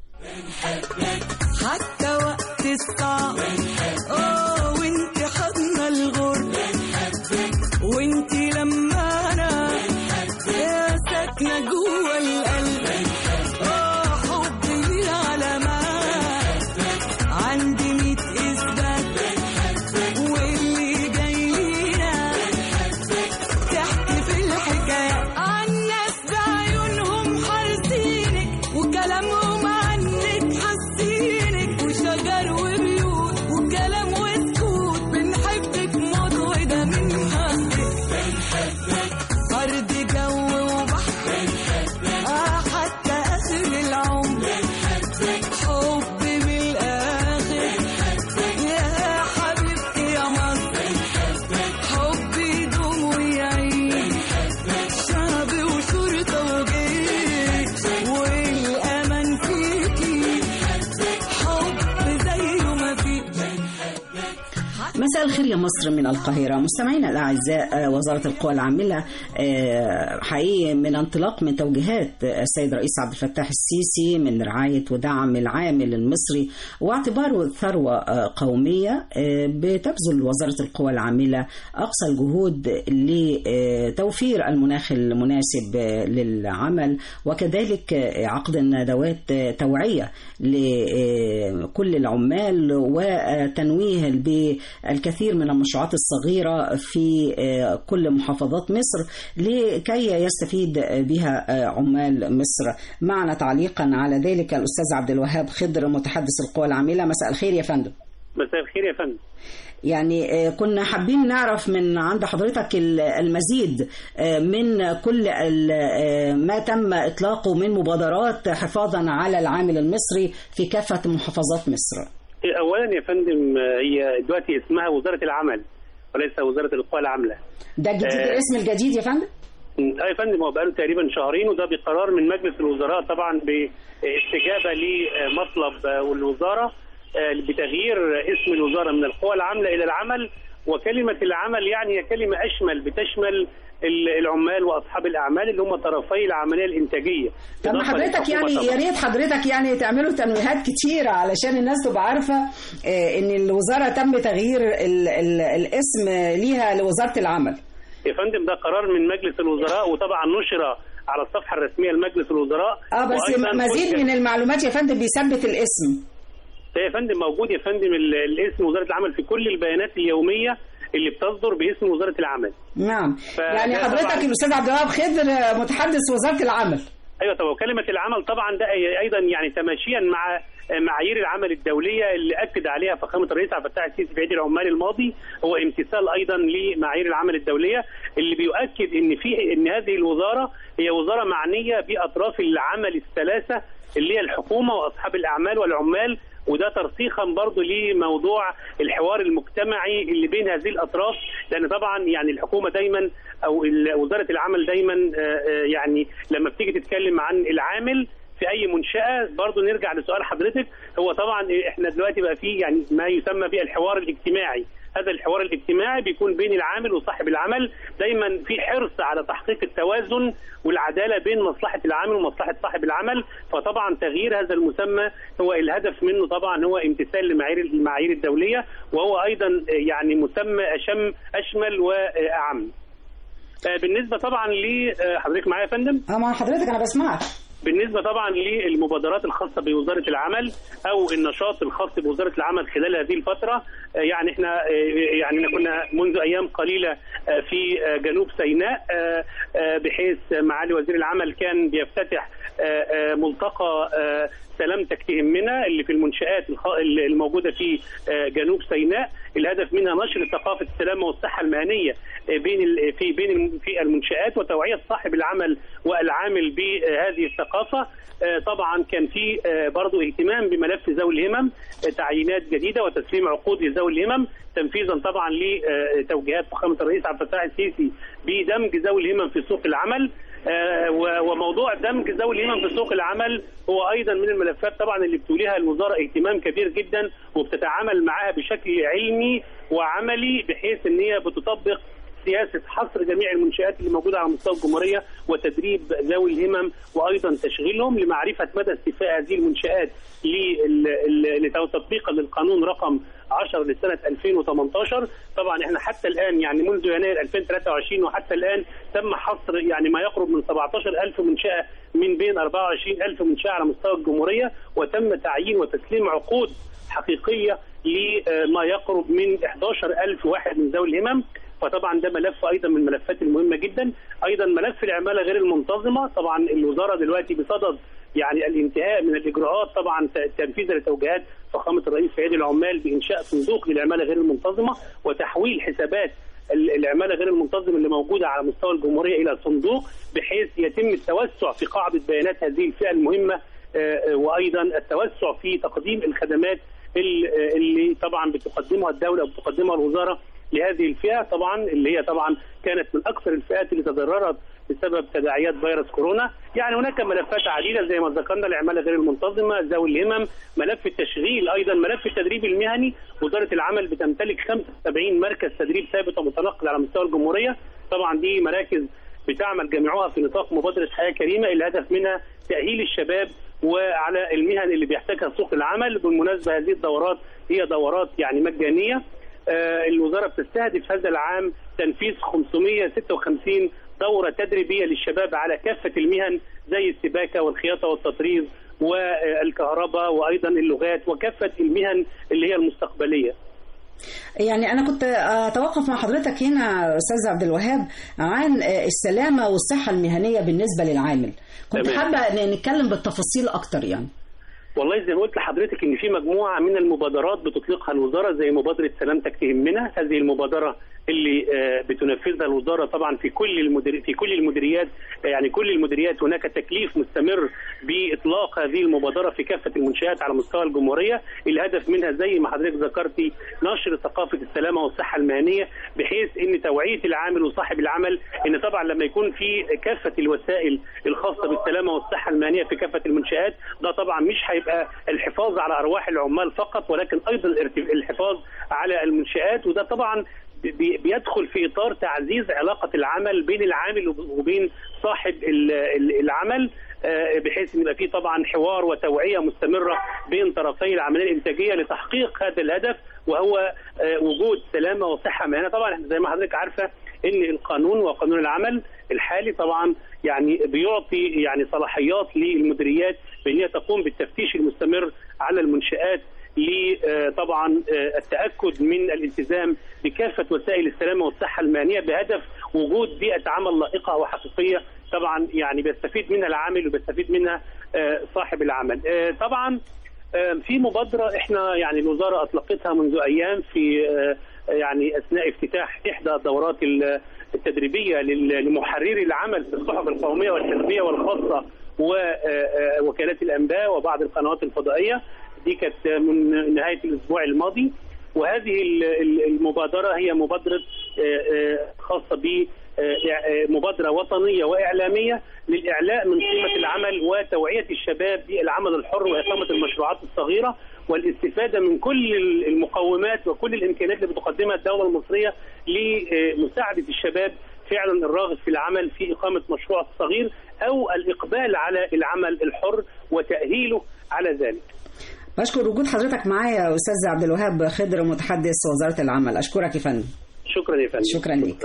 حتى وقت الصعب اه وانت حضن الغرب وانت لما انا يا ساكنه جوه القلب اه حبي علامات عندي ميت اثبات واللي جايين تحكي في الحكايات عن ناس بعيونهم حارسينك وكلامهم عنك حاسينك وشجر وبيوت وكلام وسكوت بنحبك موت وده من حقك أرض جو وبحر آه حتى آخر العمر حب من الآخر يا حبيبتي يا مصر حب يدوم ويعيش شعب وشرطة وجيش والأمان فيكي حب زيه ما فيش مساء الخير يا مصر من القاهرة مستمعينا الأعزاء آه، وزارة القوى العاملة آه، حقيقي من انطلاق من توجيهات السيد رئيس عبد الفتاح السيسي من رعاية ودعم العامل المصري واعتباره ثروة آه، قومية آه، بتبذل وزارة القوى العاملة أقصى الجهود لتوفير المناخ المناسب آه، للعمل وكذلك آه، عقد ندوات آه، توعية لكل العمال وتنويه بالكثير من المشروعات الصغيرة في آه، كل محافظات مصر لكي يستفيد بها آه، عمال مصر معنا تعليقا على ذلك الأستاذ عبد الوهاب خضر متحدث القوى العاملة مساء الخير يا فندم مساء الخير يا فندم يعني آه، كنا حابين نعرف من عند حضرتك ال- المزيد آه، من كل ال- آه، ما تم إطلاقه من مبادرات حفاظا على العامل المصري في كافة محافظات مصر اولا يا فندم هي دلوقتي اسمها وزاره العمل وليس وزاره القوى العامله ده الجديد آه. الاسم الجديد يا فندم اه يا فندم هو بقاله تقريبا شهرين وده بقرار من مجلس الوزراء طبعا باستجابه لمطلب الوزاره آه، بتغيير اسم الوزاره من القوى العامله الى العمل وكلمه العمل يعني هي كلمه اشمل بتشمل ال- العمال واصحاب الاعمال اللي هم طرفي العمليه الانتاجيه طب ما إضافة حضرتك للحكومة يعني يا طبعاً. ريت حضرتك يعني تعملوا تنويهات كتيرة علشان الناس تبقى عارفة آه، ان الوزارة تم تغيير ال ال الاسم ليها لوزارة العمل يا فندم ده قرار من مجلس الوزراء وطبعا نشر على الصفحه الرسميه لمجلس الوزراء اه بس وأيضاً مزيد كل- من المعلومات يا فندم بيثبت الاسم ده يا فندم موجود يا فندم ال- الاسم وزاره العمل في كل البيانات اليوميه اللي بتصدر باسم وزاره العمل نعم يعني ده حضرتك طبعاً- الاستاذ عبد الوهاب خضر آه، متحدث وزارة العمل ايوه طب وكلمه العمل طبعا ده ايضا يعني تماشيا مع معايير العمل الدوليه اللي اكد عليها فخامه الرئيس عبد الفتاح السيسي في عيد العمال الماضي هو امتثال ايضا لمعايير العمل الدوليه اللي بيؤكد ان في ان هذه الوزاره هي وزاره معنيه باطراف العمل الثلاثه اللي هي الحكومه واصحاب الاعمال والعمال وده ترسيخا برضه لموضوع الحوار المجتمعي اللي بين هذه الاطراف لان طبعا يعني الحكومه دايما او ال- وزاره العمل دايما آه، آه، يعني لما بتيجي تتكلم عن العامل في اي منشاه برضه نرجع لسؤال حضرتك هو طبعا احنا دلوقتي بقى في يعني ما يسمى بالحوار الاجتماعي هذا الحوار الاجتماعي بيكون بين العامل وصاحب العمل دايما في حرص على تحقيق التوازن والعداله بين مصلحه العامل ومصلحه صاحب العمل فطبعا تغيير هذا المسمى هو الهدف منه طبعا هو امتثال لمعايير المعايير الدوليه وهو ايضا يعني مسمى اشم اشمل واعم آه، بالنسبه طبعا لحضرتك معايا يا فندم اه مع حضرتك انا بسمعك بالنسبه طبعا للمبادرات الخاصه بوزاره العمل او النشاط الخاص بوزاره العمل خلال هذه الفتره آه، يعني احنا آه، يعني كنا منذ ايام قليله آه، في آه، جنوب سيناء آه، آه، بحيث معالي وزير العمل كان بيفتتح آه، آه، ملتقى آه، سلامتك تهمنا اللي في المنشآت الخ- الموجودة في آه، جنوب سيناء الهدف منها نشر ثقافة السلامة والصحة المهنية آه، بين ال- في بين الم- في المنشآت وتوعية صاحب العمل والعامل بهذه الثقافة آه، طبعا كان في آه، برضو اهتمام بملف ذوي الهمم آه، تعيينات جديدة وتسليم عقود لذوي الهمم تنفيذا طبعا لتوجيهات فخامة الرئيس عبد الفتاح السيسي بدمج ذوي الهمم في سوق العمل آه، و- وموضوع دمج ذوي الهمم في سوق العمل هو ايضا من الملفات طبعا اللي بتوليها الوزاره اهتمام كبير جدا وبتتعامل معاها بشكل علمي وعملي بحيث ان هي بتطبق سياسه حصر جميع المنشات اللي موجوده على مستوى الجمهوريه وتدريب ذوي الهمم وايضا تشغيلهم لمعرفه مدى استيفاء هذه المنشات لل- ل- لتطبيقا للقانون رقم 10 لسنه 2018 طبعا احنا حتى الان يعني منذ يناير 2023 وحتى الان تم حصر يعني ما يقرب من 17000 منشاه من بين 24000 منشاه على مستوى الجمهوريه وتم تعيين وتسليم عقود حقيقيه لما يقرب من 11000 واحد من ذوي الهمم فطبعا ده ملف ايضا من الملفات المهمه جدا ايضا ملف العماله غير المنتظمه طبعا الوزاره دلوقتي بصدد يعني الانتهاء من الاجراءات طبعا ت- تنفيذا لتوجيهات فخامه الرئيس في عيد العمال بانشاء صندوق للعماله غير المنتظمه وتحويل حسابات ال- العماله غير المنتظمه اللي موجوده على مستوى الجمهوريه الى صندوق بحيث يتم التوسع في قاعده بيانات هذه الفئه المهمه آه، آه، وايضا التوسع في تقديم الخدمات ال- آه، اللي طبعا بتقدمها الدوله وبتقدمها الوزاره لهذه الفئه طبعا اللي هي طبعا كانت من اكثر الفئات اللي تضررت بسبب تداعيات فيروس كورونا، يعني هناك ملفات عديده زي ما ذكرنا العماله غير المنتظمه، ذوي الهمم، ملف التشغيل ايضا ملف التدريب المهني، وزاره العمل بتمتلك 75 مركز تدريب ثابت ومتنقل على مستوى الجمهوريه، طبعا دي مراكز بتعمل جميعها في نطاق مبادره حياه كريمه الهدف منها تاهيل الشباب وعلى المهن اللي بيحتاجها سوق العمل، بالمناسبه هذه الدورات هي دورات يعني مجانيه آه، الوزاره بتستهدف هذا العام تنفيذ 556 دوره تدريبيه للشباب على كافه المهن زي السباكه والخياطه والتطريز والكهرباء وايضا اللغات وكافه المهن اللي هي المستقبليه. يعني انا كنت اتوقف مع حضرتك هنا استاذ عبد الوهاب عن السلامه والصحه المهنيه بالنسبه للعامل كنت تمام. حابه إن نتكلم بالتفاصيل اكتر يعني والله زي ما قلت لحضرتك ان في مجموعه من المبادرات بتطلقها الوزاره زي مبادره سلامتك تهمنا هذه المبادره اللي آه، بتنفذها الوزاره طبعا في كل المدير في كل المديريات آه، يعني كل المديريات هناك تكليف مستمر باطلاق هذه المبادره في كافه المنشات على مستوى الجمهوريه الهدف منها زي ما حضرتك ذكرتي نشر ثقافه السلامه والصحه المهنيه بحيث ان توعيه العامل وصاحب العمل ان طبعا لما يكون في كافه الوسائل الخاصه بالسلامه والصحه المهنيه في كافه المنشات ده طبعا مش هيبقى الحفاظ على ارواح العمال فقط ولكن ايضا الارت- الحفاظ على المنشات وده طبعا بي- بيدخل في اطار تعزيز علاقه العمل بين العامل وب- وبين صاحب ال- ال- العمل آه، بحيث ان يبقى في طبعا حوار وتوعيه مستمره بين طرفي العمليه الانتاجيه لتحقيق هذا الهدف وهو آه، وجود سلامه وصحه مهنه طبعا احنا زي ما حضرتك عارفه ان القانون وقانون العمل الحالي طبعا يعني بيعطي يعني صلاحيات للمديريات بان هي تقوم بالتفتيش المستمر على المنشات لطبعا التاكد من الالتزام بكافه وسائل السلامه والصحه المهنيه بهدف وجود بيئه عمل لائقه وحقيقيه طبعا يعني بيستفيد منها العامل وبيستفيد منها آه، صاحب العمل آه، طبعا آه، في مبادره احنا يعني الوزاره اطلقتها منذ ايام في آه، يعني اثناء افتتاح احدى الدورات ال- التدريبيه لل- لمحرري العمل في الصحف القوميه والحزبيه والخاصه ووكالات الانباء وبعض القنوات الفضائيه دي كانت من نهايه الاسبوع الماضي وهذه ال- ال- المبادره هي مبادره آه، آه، خاصه ب آه، مبادرة وطنية وإعلامية للإعلاء من قيمة العمل وتوعية الشباب بالعمل الحر وإقامة المشروعات الصغيرة والاستفادة من كل المقومات وكل الإمكانيات اللي بتقدمها الدولة المصرية لمساعدة الشباب فعلا الراغب في العمل في إقامة مشروع صغير أو الإقبال على العمل الحر وتأهيله على ذلك بشكر وجود حضرتك معايا يا استاذ عبد الوهاب خضر متحدث وزاره العمل اشكرك يا فندم شكرا يا فندم شكرا ليك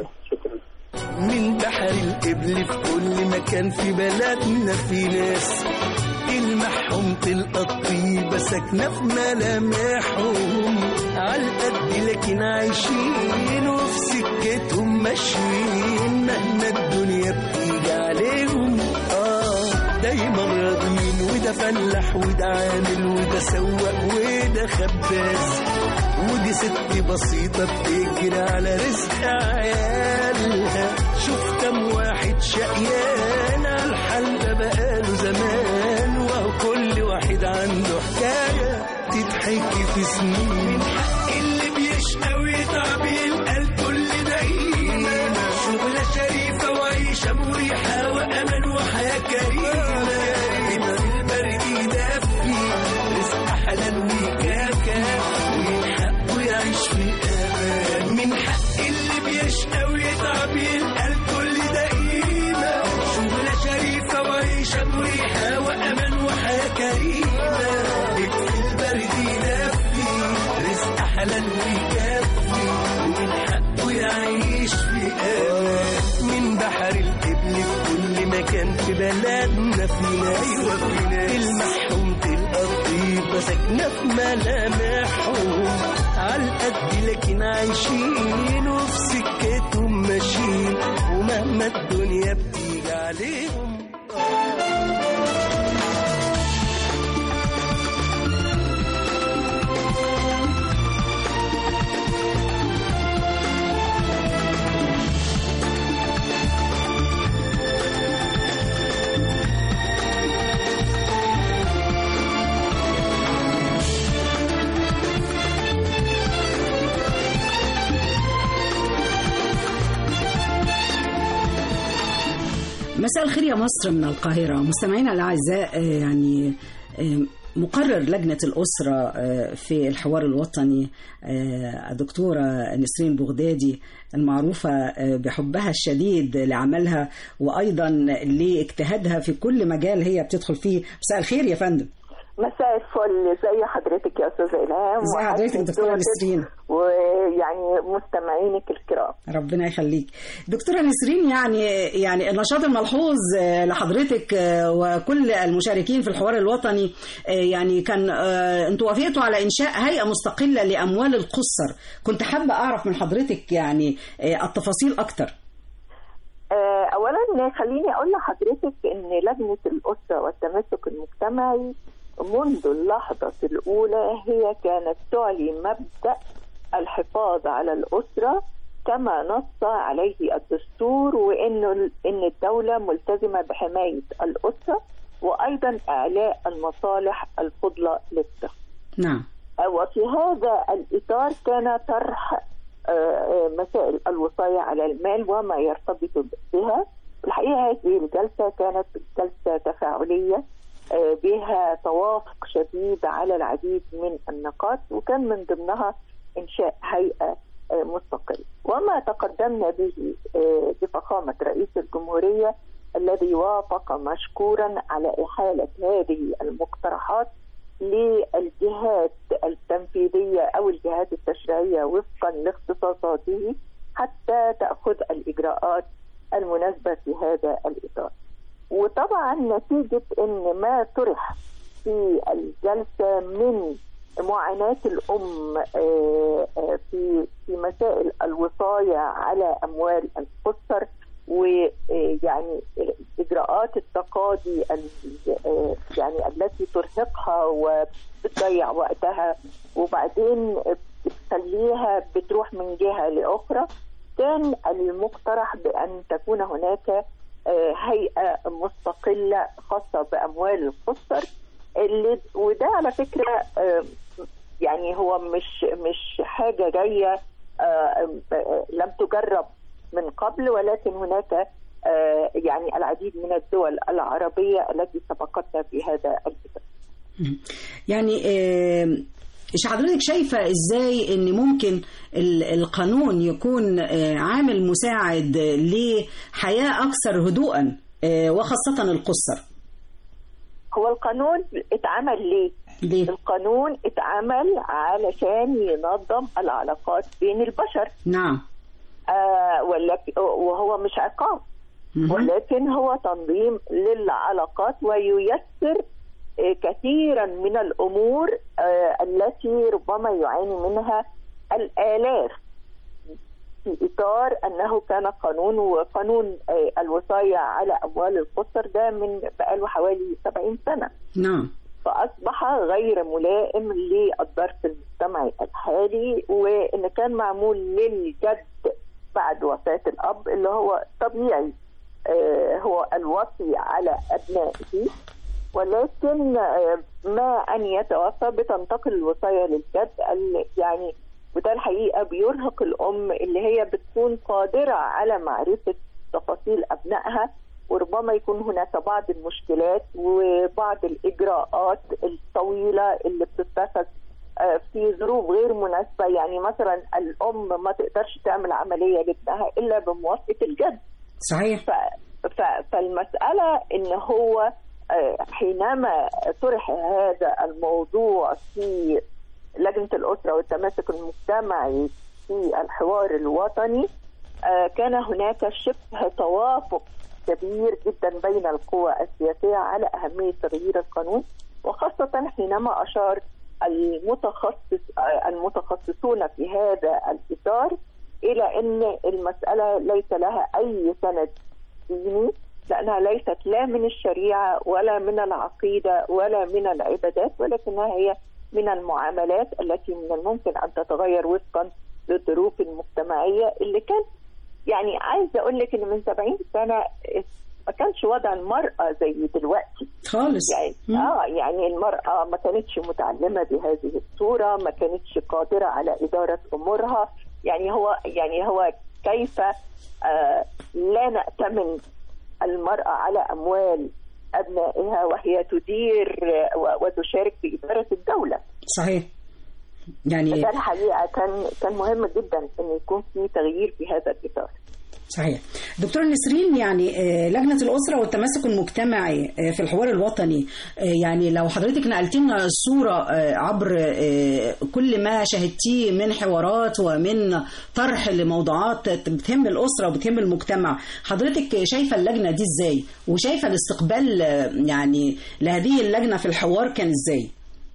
من بحر القبل في كل مكان في بلدنا في ناس المحهم تلقى الطيبة ساكنة في ملامحهم عالقد لكن عايشين وفي سكتهم ماشيين مهما الدنيا بتيجي عليهم اه دايما راضيين وده فلاح وده عامل وده سواق وده خباز ودي ست بسيطة بتجري على رزق عيالها شوف كم واحد شقيان على الحال ده بقاله زمان وهو كل واحد عنده حكاية تتحكي في سنين اللي بيشقى ويتعب يلقى الكل دايما شغلة شريفة وعيشة مريحة وأمان وحياة كريمة في البرد يدفي رزق حلال ويكافى ومن حقه يعيش في أمان من حق اللي بيشقى ويتعب يلقى الكل دايما شغلة شريفة وعيشة مريحة وأمان وحياة كريمة يكفي البرد يدفي رزق حلال ويكفي ومن حقه يعيش في أمان من بحر القبل في كل مكان في بلدنا فينا أيوة فينا المحروم تلقى الطيبة ساكنة في ملامحهم عالقد لكن عايشين وفي سكتهم ماشيين ومهما الدنيا بتيجي عليهم مساء الخير يا مصر من القاهرة مستمعينا الأعزاء آه، يعني آه، مقرر لجنة الأسرة آه، في الحوار الوطني آه، الدكتورة نسرين بغدادي المعروفة آه، بحبها الشديد لعملها وأيضا لاجتهادها في كل مجال هي بتدخل فيه مساء الخير يا فندم مساء الفل زي حضرتك يا استاذ الهام ازي حضرتك دكتورة نسرين ويعني مستمعينك الكرام ربنا يخليك دكتورة نسرين يعني يعني النشاط الملحوظ آه، لحضرتك آه، وكل المشاركين في الحوار الوطني آه، يعني كان آه، انتوا وافقتوا على انشاء هيئة مستقلة لاموال القصر كنت حابة اعرف من حضرتك يعني آه، التفاصيل اكتر آه، اولا خليني اقول لحضرتك ان لجنه الاسره والتماسك المجتمعي منذ اللحظه الاولى هي كانت تعلي مبدا الحفاظ على الاسره كما نص عليه الدستور وانه ان الدوله ملتزمه بحمايه الاسره وايضا اعلاء المصالح الفضلى للطفل. نعم وفي هذا الاطار كان طرح آه، آه، مسائل الوصاية على المال وما يرتبط بها الحقيقة هذه الجلسة كانت جلسة تفاعلية آه، بها توافق شديد على العديد من النقاط وكان من ضمنها إنشاء هيئة آه، مستقل وما تقدمنا به آه، بفخامة رئيس الجمهورية الذي وافق مشكورا على إحالة هذه المقترحات للجهات التنفيذية أو الجهات التشريعية وفقا لاختصاصاته حتى تأخذ الإجراءات المناسبة في هذا الإطار وطبعا نتيجة أن ما طرح في الجلسة من معاناة الأم آه، آه، في في مسائل الوصاية على أموال الأسر ويعني إجراءات التقاضي ال- آه، يعني التي ترهقها وبتضيع وقتها وبعدين بتخليها بتروح من جهة لأخرى كان المقترح بأن تكون هناك آه، هيئة مستقلة خاصة بأموال الأسر اللي وده على فكرة آه، يعني هو مش مش حاجة جاية آه، آه، لم تجرب من قبل ولكن هناك آه، يعني العديد من الدول العربية التي سبقتنا في هذا الكتاب يعني آه، إيش حضرتك شايفة ازاي ان ممكن ال- القانون يكون آه، عامل مساعد لحياة اكثر هدوءا آه، وخاصة القصر هو القانون اتعمل ليه؟ ليه؟ القانون اتعمل علشان ينظم العلاقات بين البشر نعم آه ولك- وهو مش عقاب ولكن هو تنظيم للعلاقات وييسر آه، كثيرا من الامور آه، التي ربما يعاني منها الالاف في اطار انه كان قانون وقانون آه، الوصايه على اموال القصر ده من بقاله حوالي 70 سنه نعم فاصبح غير ملائم للظرف المجتمعي الحالي وان كان معمول للجد بعد وفاه الاب اللي هو طبيعي آه، هو الوصي على ابنائه ولكن آه، ما ان يتوفى بتنتقل الوصايه للجد ال- يعني وده الحقيقه بيرهق الام اللي هي بتكون قادره على معرفه تفاصيل ابنائها وربما يكون هناك بعض المشكلات وبعض الاجراءات الطويله اللي بتتخذ آه، في ظروف غير مناسبه يعني مثلا الام ما تقدرش تعمل عمليه لابنها الا بموافقه الجد صحيح ف... ف... فالمسألة إن هو آه، حينما طرح هذا الموضوع في لجنة الأسرة والتماسك المجتمعي في الحوار الوطني آه، كان هناك شبه توافق كبير جدا بين القوى السياسية على أهمية تغيير القانون وخاصة حينما أشار المتخصص آه، المتخصصون في هذا الإطار إلى أن المسألة ليس لها أي سند ديني لأنها ليست لا من الشريعة ولا من العقيدة ولا من العبادات ولكنها هي من المعاملات التي من الممكن أن تتغير وفقا للظروف المجتمعية اللي كان يعني عايزة أقول لك إن من 70 سنة ما كانش وضع المرأة زي دلوقتي خالص يعني اه يعني المرأة ما كانتش متعلمة بهذه الصورة ما كانتش قادرة على إدارة أمورها يعني هو يعني هو كيف آه لا نأتمن المرأة على أموال أبنائها وهي تدير آه، و- وتشارك في إدارة الدولة صحيح يعني ده الحقيقة كان كان مهم جدا أن يكون في تغيير في هذا الإطار صحيح دكتور نسرين يعني آه، لجنة الأسرة والتماسك المجتمعي آه، في الحوار الوطني آه، يعني لو حضرتك نقلت لنا الصورة آه، عبر آه، كل ما شاهدتيه من حوارات ومن طرح لموضوعات بتهم الأسرة وبتهم المجتمع حضرتك شايفة اللجنة دي إزاي وشايفة الاستقبال آه، يعني لهذه اللجنة في الحوار كان إزاي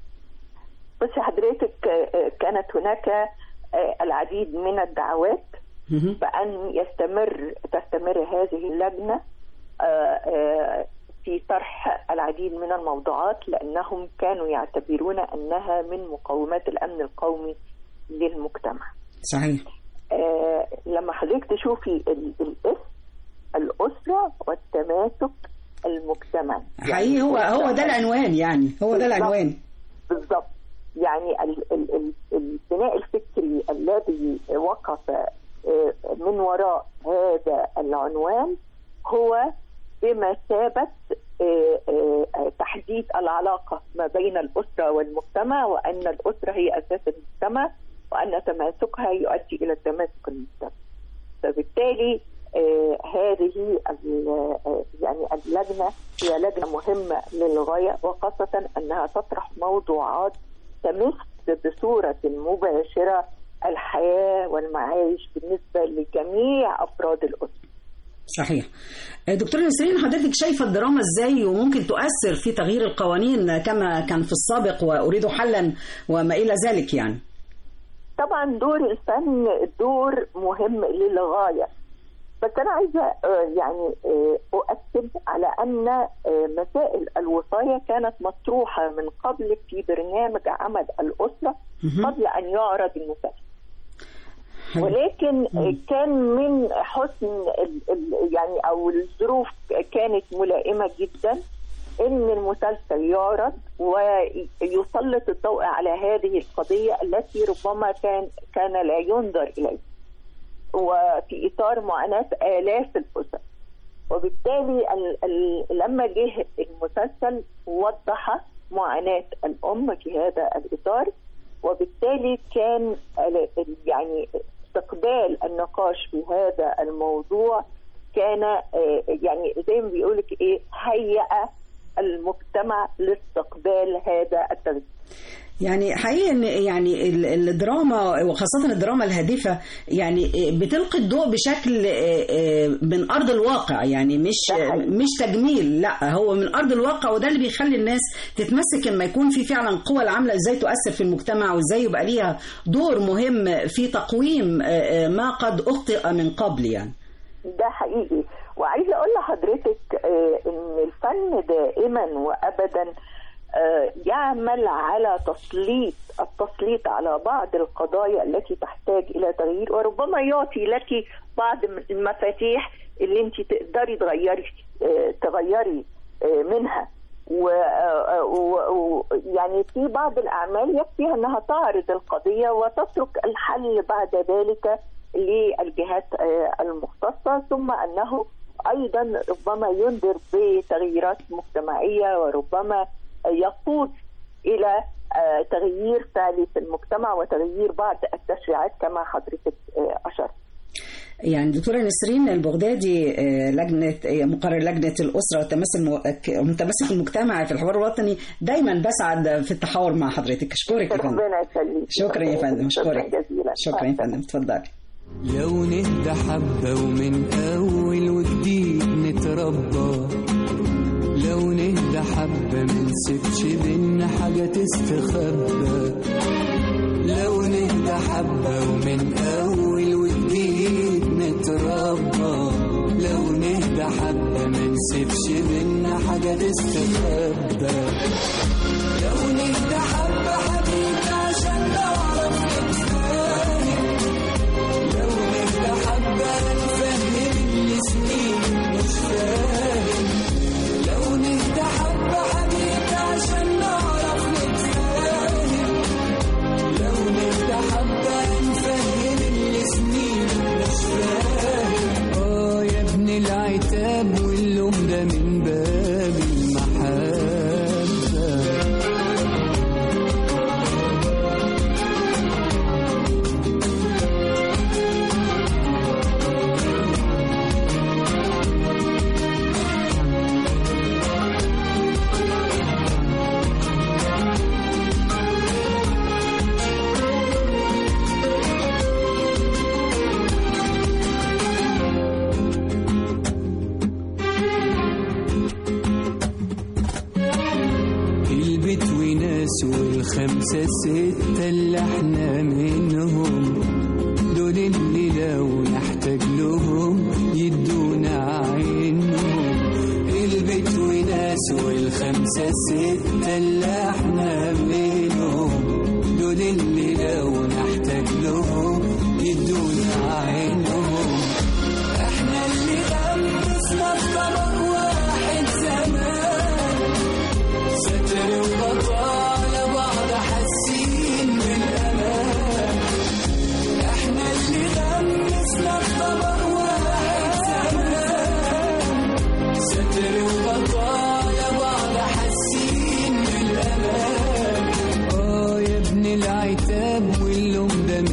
بس حضرتك آه، كانت هناك آه، العديد من الدعوات بأن يستمر تستمر هذه اللجنة آه، آه، في طرح العديد من الموضوعات لأنهم كانوا يعتبرون أنها من مقومات الأمن القومي للمجتمع صحيح آه، لما حضرتك تشوفي ال- الاسم الأسرة والتماسك المجتمعي حقيقي هو هو ده العنوان يعني هو ده العنوان بالضبط يعني ال- ال- ال- البناء الفكري الذي وقف آه، من وراء هذا العنوان هو بمثابة آه، آه، تحديد العلاقة ما بين الأسرة والمجتمع وأن الأسرة هي أساس المجتمع وأن تماسكها يؤدي إلى التماسك المستمر فبالتالي آه هذه ال- آه، يعني اللجنة هي لجنة مهمة للغاية وخاصة أنها تطرح موضوعات تمس بصورة مباشرة الحياة والمعايش بالنسبة لجميع أفراد الأسرة صحيح دكتور نسرين حضرتك شايفة الدراما ازاي وممكن تؤثر في تغيير القوانين كما كان في السابق وأريد حلا وما إلى ذلك يعني طبعا دور الفن دور مهم للغاية بس أنا عايزة آه، يعني آه، أؤكد على أن آه، مسائل الوصاية كانت مطروحة من قبل في برنامج عمل الأسرة قبل أن يعرض المسلسل ولكن آه، كان من حسن ال- ال- يعني أو الظروف كانت ملائمة جدا ان المسلسل يعرض ويسلط الضوء على هذه القضيه التي ربما كان كان لا ينظر اليه وفي اطار معاناه الاف الاسر وبالتالي ال ال لما جه المسلسل وضح معاناه الام في هذا الاطار وبالتالي كان ال- ال- يعني استقبال النقاش في هذا الموضوع كان آه، يعني زي ما بيقولك ايه هيأ المجتمع لاستقبال هذا التغيير يعني حقيقة ان يعني ال- الدراما وخاصة الدراما الهادفة يعني بتلقي الضوء بشكل من ارض الواقع يعني مش مش تجميل لا هو من ارض الواقع وده اللي بيخلي الناس تتمسك لما يكون في فعلا قوى العاملة ازاي تؤثر في المجتمع وازاي يبقى ليها دور مهم في تقويم ما قد اخطئ من قبل يعني ده حقيقي وعايزه اقول لحضرتك آه، ان الفن دائما وابدا آه، يعمل على تسليط التسليط على بعض القضايا التي تحتاج الى تغيير وربما يعطي لك بعض المفاتيح اللي انت تقدري تغيري آه، تغيري آه، منها و آه، و- و- يعني في بعض الاعمال يكفيها انها تعرض القضيه وتترك الحل بعد ذلك للجهات آه، المختصه ثم انه ايضا ربما ينذر بتغييرات مجتمعيه وربما يقود الى آه، تغيير فعلي في المجتمع وتغيير بعض التشريعات كما حضرتك آه، اشرت يعني دكتورة نسرين البغدادي آه، لجنة آه، مقرر لجنة الأسرة والتماسك المتمسك المجتمع في الحوار الوطني دايما بسعد في التحاور مع حضرتك أشكرك يا فندم ربنا يخليك شكرا يا فندم أشكرك جزيلا شكرا يا فندم اتفضلي لو نهدى حبة ومن أول وجديد نتربى لو نهدى حبة منسيبش بينا حاجة تستخبى لو نهدى حبة ومن أول وجديد نتربى لو نهدى حبة منسيبش بينا حاجة تستخبى لو نهدى حبة حبيبي عشان نعرف نتفاهم لو نهدى حبة نفهم اللي سنين مش فاهم لو نهدى حبة حبيبي عشان نعرف نتفاهم لو نهدى حبة نفهم اللي سنين مش فاهم اه يا ابن العتاب واللوم ده من باب المحبة البيت وناس والخمسة ستة اللي احنا منهم دول اللي لو نحتاج لهم يدونا عينهم البيت وناس والخمسة ستة اللي احنا منهم دول اللي لو نحتاج لهم يدونا عينهم احنا اللي غمسنا في طبق واحد زمان ستر وبطالة بعض حاسين بالأمان احنا اللي غمسنا في طبق واحد زمان ستر وبطالة بعض حاسين بالأمان اه يا ابن العتاب واللوم ده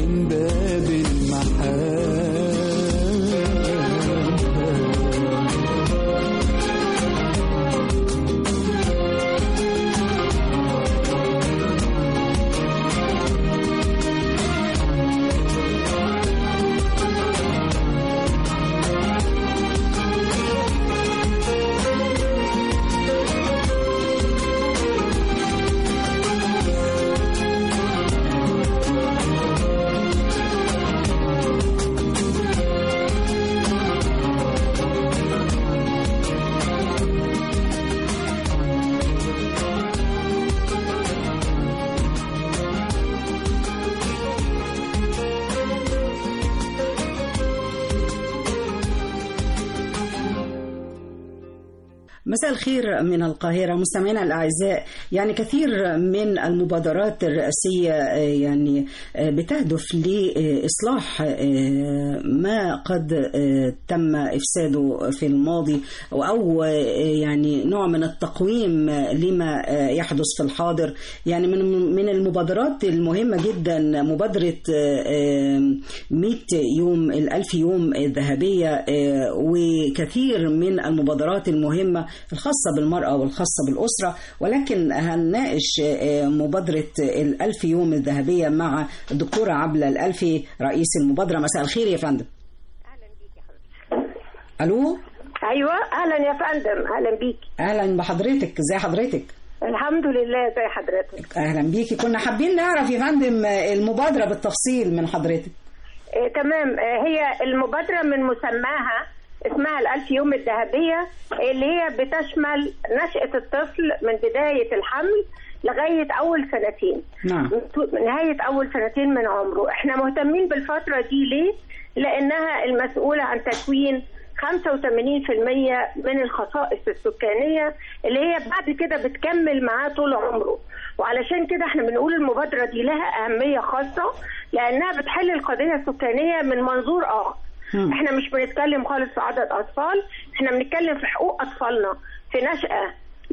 مساء الخير من القاهرة مستمعينا الأعزاء يعني كثير من المبادرات الرئاسية آه، يعني آه، بتهدف لإصلاح آه، ما قد آه، تم إفساده في الماضي أو آه، يعني نوع من التقويم لما آه، يحدث في الحاضر يعني من من المبادرات المهمة جدا مبادرة آه، آه، 100 يوم الألف يوم الذهبية آه، وكثير من المبادرات المهمة الخاصة بالمرأة والخاصة بالأسرة ولكن هنناقش آه، مبادرة الألف يوم الذهبية مع الدكتورة عبلة الألفي رئيس المبادرة مساء الخير يا فندم ألو ايوه اهلا يا فندم اهلا بيك أهلا بحضرتك ازي حضرتك الحمد لله زي حضرتك أهلا بيكي كنا حابين نعرف يا فندم آه، المبادرة بالتفصيل من حضرتك إيه تمام آه، هي المبادره من مسماها اسمها الألف يوم الذهبية اللي هي بتشمل نشأة الطفل من بداية الحمل لغاية أول سنتين نعم من نهاية أول سنتين من عمره احنا مهتمين بالفترة دي ليه؟ لأنها المسؤولة عن تكوين 85% من الخصائص السكانية اللي هي بعد كده بتكمل معاه طول عمره وعلشان كده احنا بنقول المبادرة دي لها أهمية خاصة لأنها بتحل القضية السكانية من منظور آخر احنا مش بنتكلم خالص في عدد أطفال احنا بنتكلم في حقوق أطفالنا في نشأة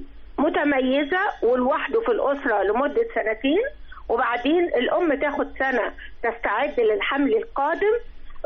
متميزة ولوحده في الأسرة لمدة سنتين وبعدين الأم تاخد سنة تستعد للحمل القادم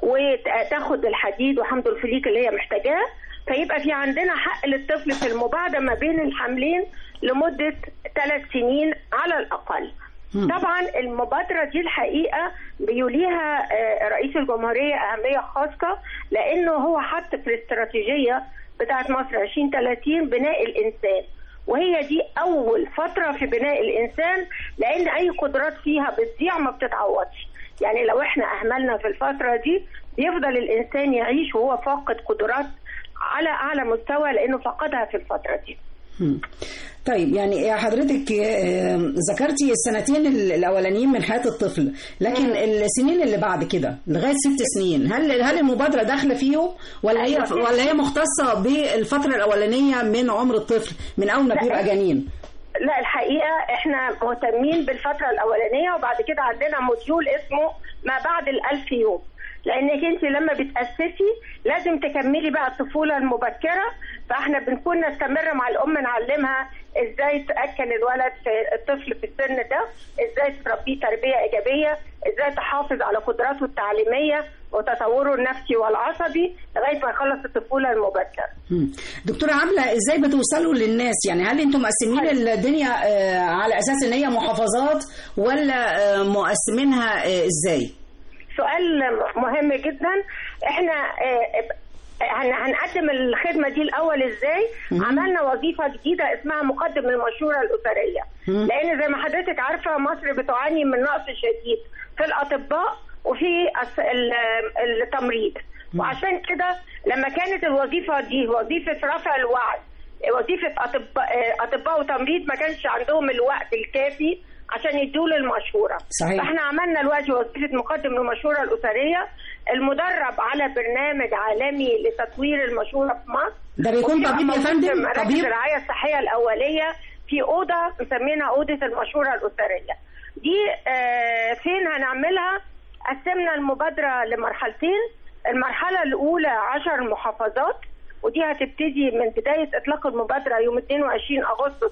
وتاخد الحديد وحمض الفوليك اللي هي محتاجاه فيبقى في عندنا حق للطفل في المباعدة ما بين الحملين لمدة ثلاث سنين على الأقل طبعا المبادرة دي الحقيقة بيوليها آه، رئيس الجمهورية أهمية خاصة لأنه هو حط في الاستراتيجية بتاعت مصر 2030 بناء الإنسان وهي دي أول فترة في بناء الإنسان لأن أي قدرات فيها بتضيع ما بتتعوضش يعني لو احنا أهملنا في الفترة دي يفضل الإنسان يعيش وهو فاقد قدرات على أعلى مستوى لأنه فقدها في الفترة دي مم. طيب يعني حضرتك آه، ذكرتي السنتين ال- الاولانيين من حياه الطفل لكن السنين اللي بعد كده لغايه ست سنين هل هل المبادره داخله فيهم ولا هي أيوة. ولا هي مختصه بالفتره الاولانيه من عمر الطفل من اول ما لا. بيبقى جنين لا الحقيقه احنا مهتمين بالفتره الاولانيه وبعد كده عندنا موديول اسمه ما بعد الألف يوم لانك انت لما بتاسسي لازم تكملي بقى الطفوله المبكره فاحنا بنكون نستمر مع الام نعلمها ازاي تاكل الولد في الطفل في السن ده ازاي تربيه تربيه ايجابيه ازاي تحافظ على قدراته التعليميه وتطوره النفسي والعصبي لغايه ما يخلص الطفوله المبكره مم. دكتوره عامله ازاي بتوصلوا للناس يعني هل انتم مقسمين الدنيا آه، على اساس ان هي محافظات ولا آه، مقسمينها آه، ازاي سؤال مهم جدا احنا آه، هن- هنقدم الخدمة دي الأول إزاي؟ مم. عملنا وظيفة جديدة اسمها مقدم المشورة الأسرية مم. لأن زي ما حضرتك عارفة مصر بتعاني من نقص شديد في الأطباء وفي الس- ال- التمريض وعشان كده لما كانت الوظيفة دي وظيفة رفع الوعي وظيفة أطباء أطباء وتمريض ما كانش عندهم الوقت الكافي عشان يدوا له المشورة صحيح. فاحنا عملنا دلوقتي وظيفة مقدم المشورة الأسرية المدرب على برنامج عالمي لتطوير المشورة في مصر ده بيكون وبيبقى طبيب يا موجود فندم؟ في مراكز طبيب؟ الرعاية الصحية الأولية في أوضة مسمينها أوضة المشورة الأسرية دي آه، فين هنعملها قسمنا المبادرة لمرحلتين المرحلة الأولى عشر محافظات ودي هتبتدي من بداية إطلاق المبادرة يوم 22 أغسطس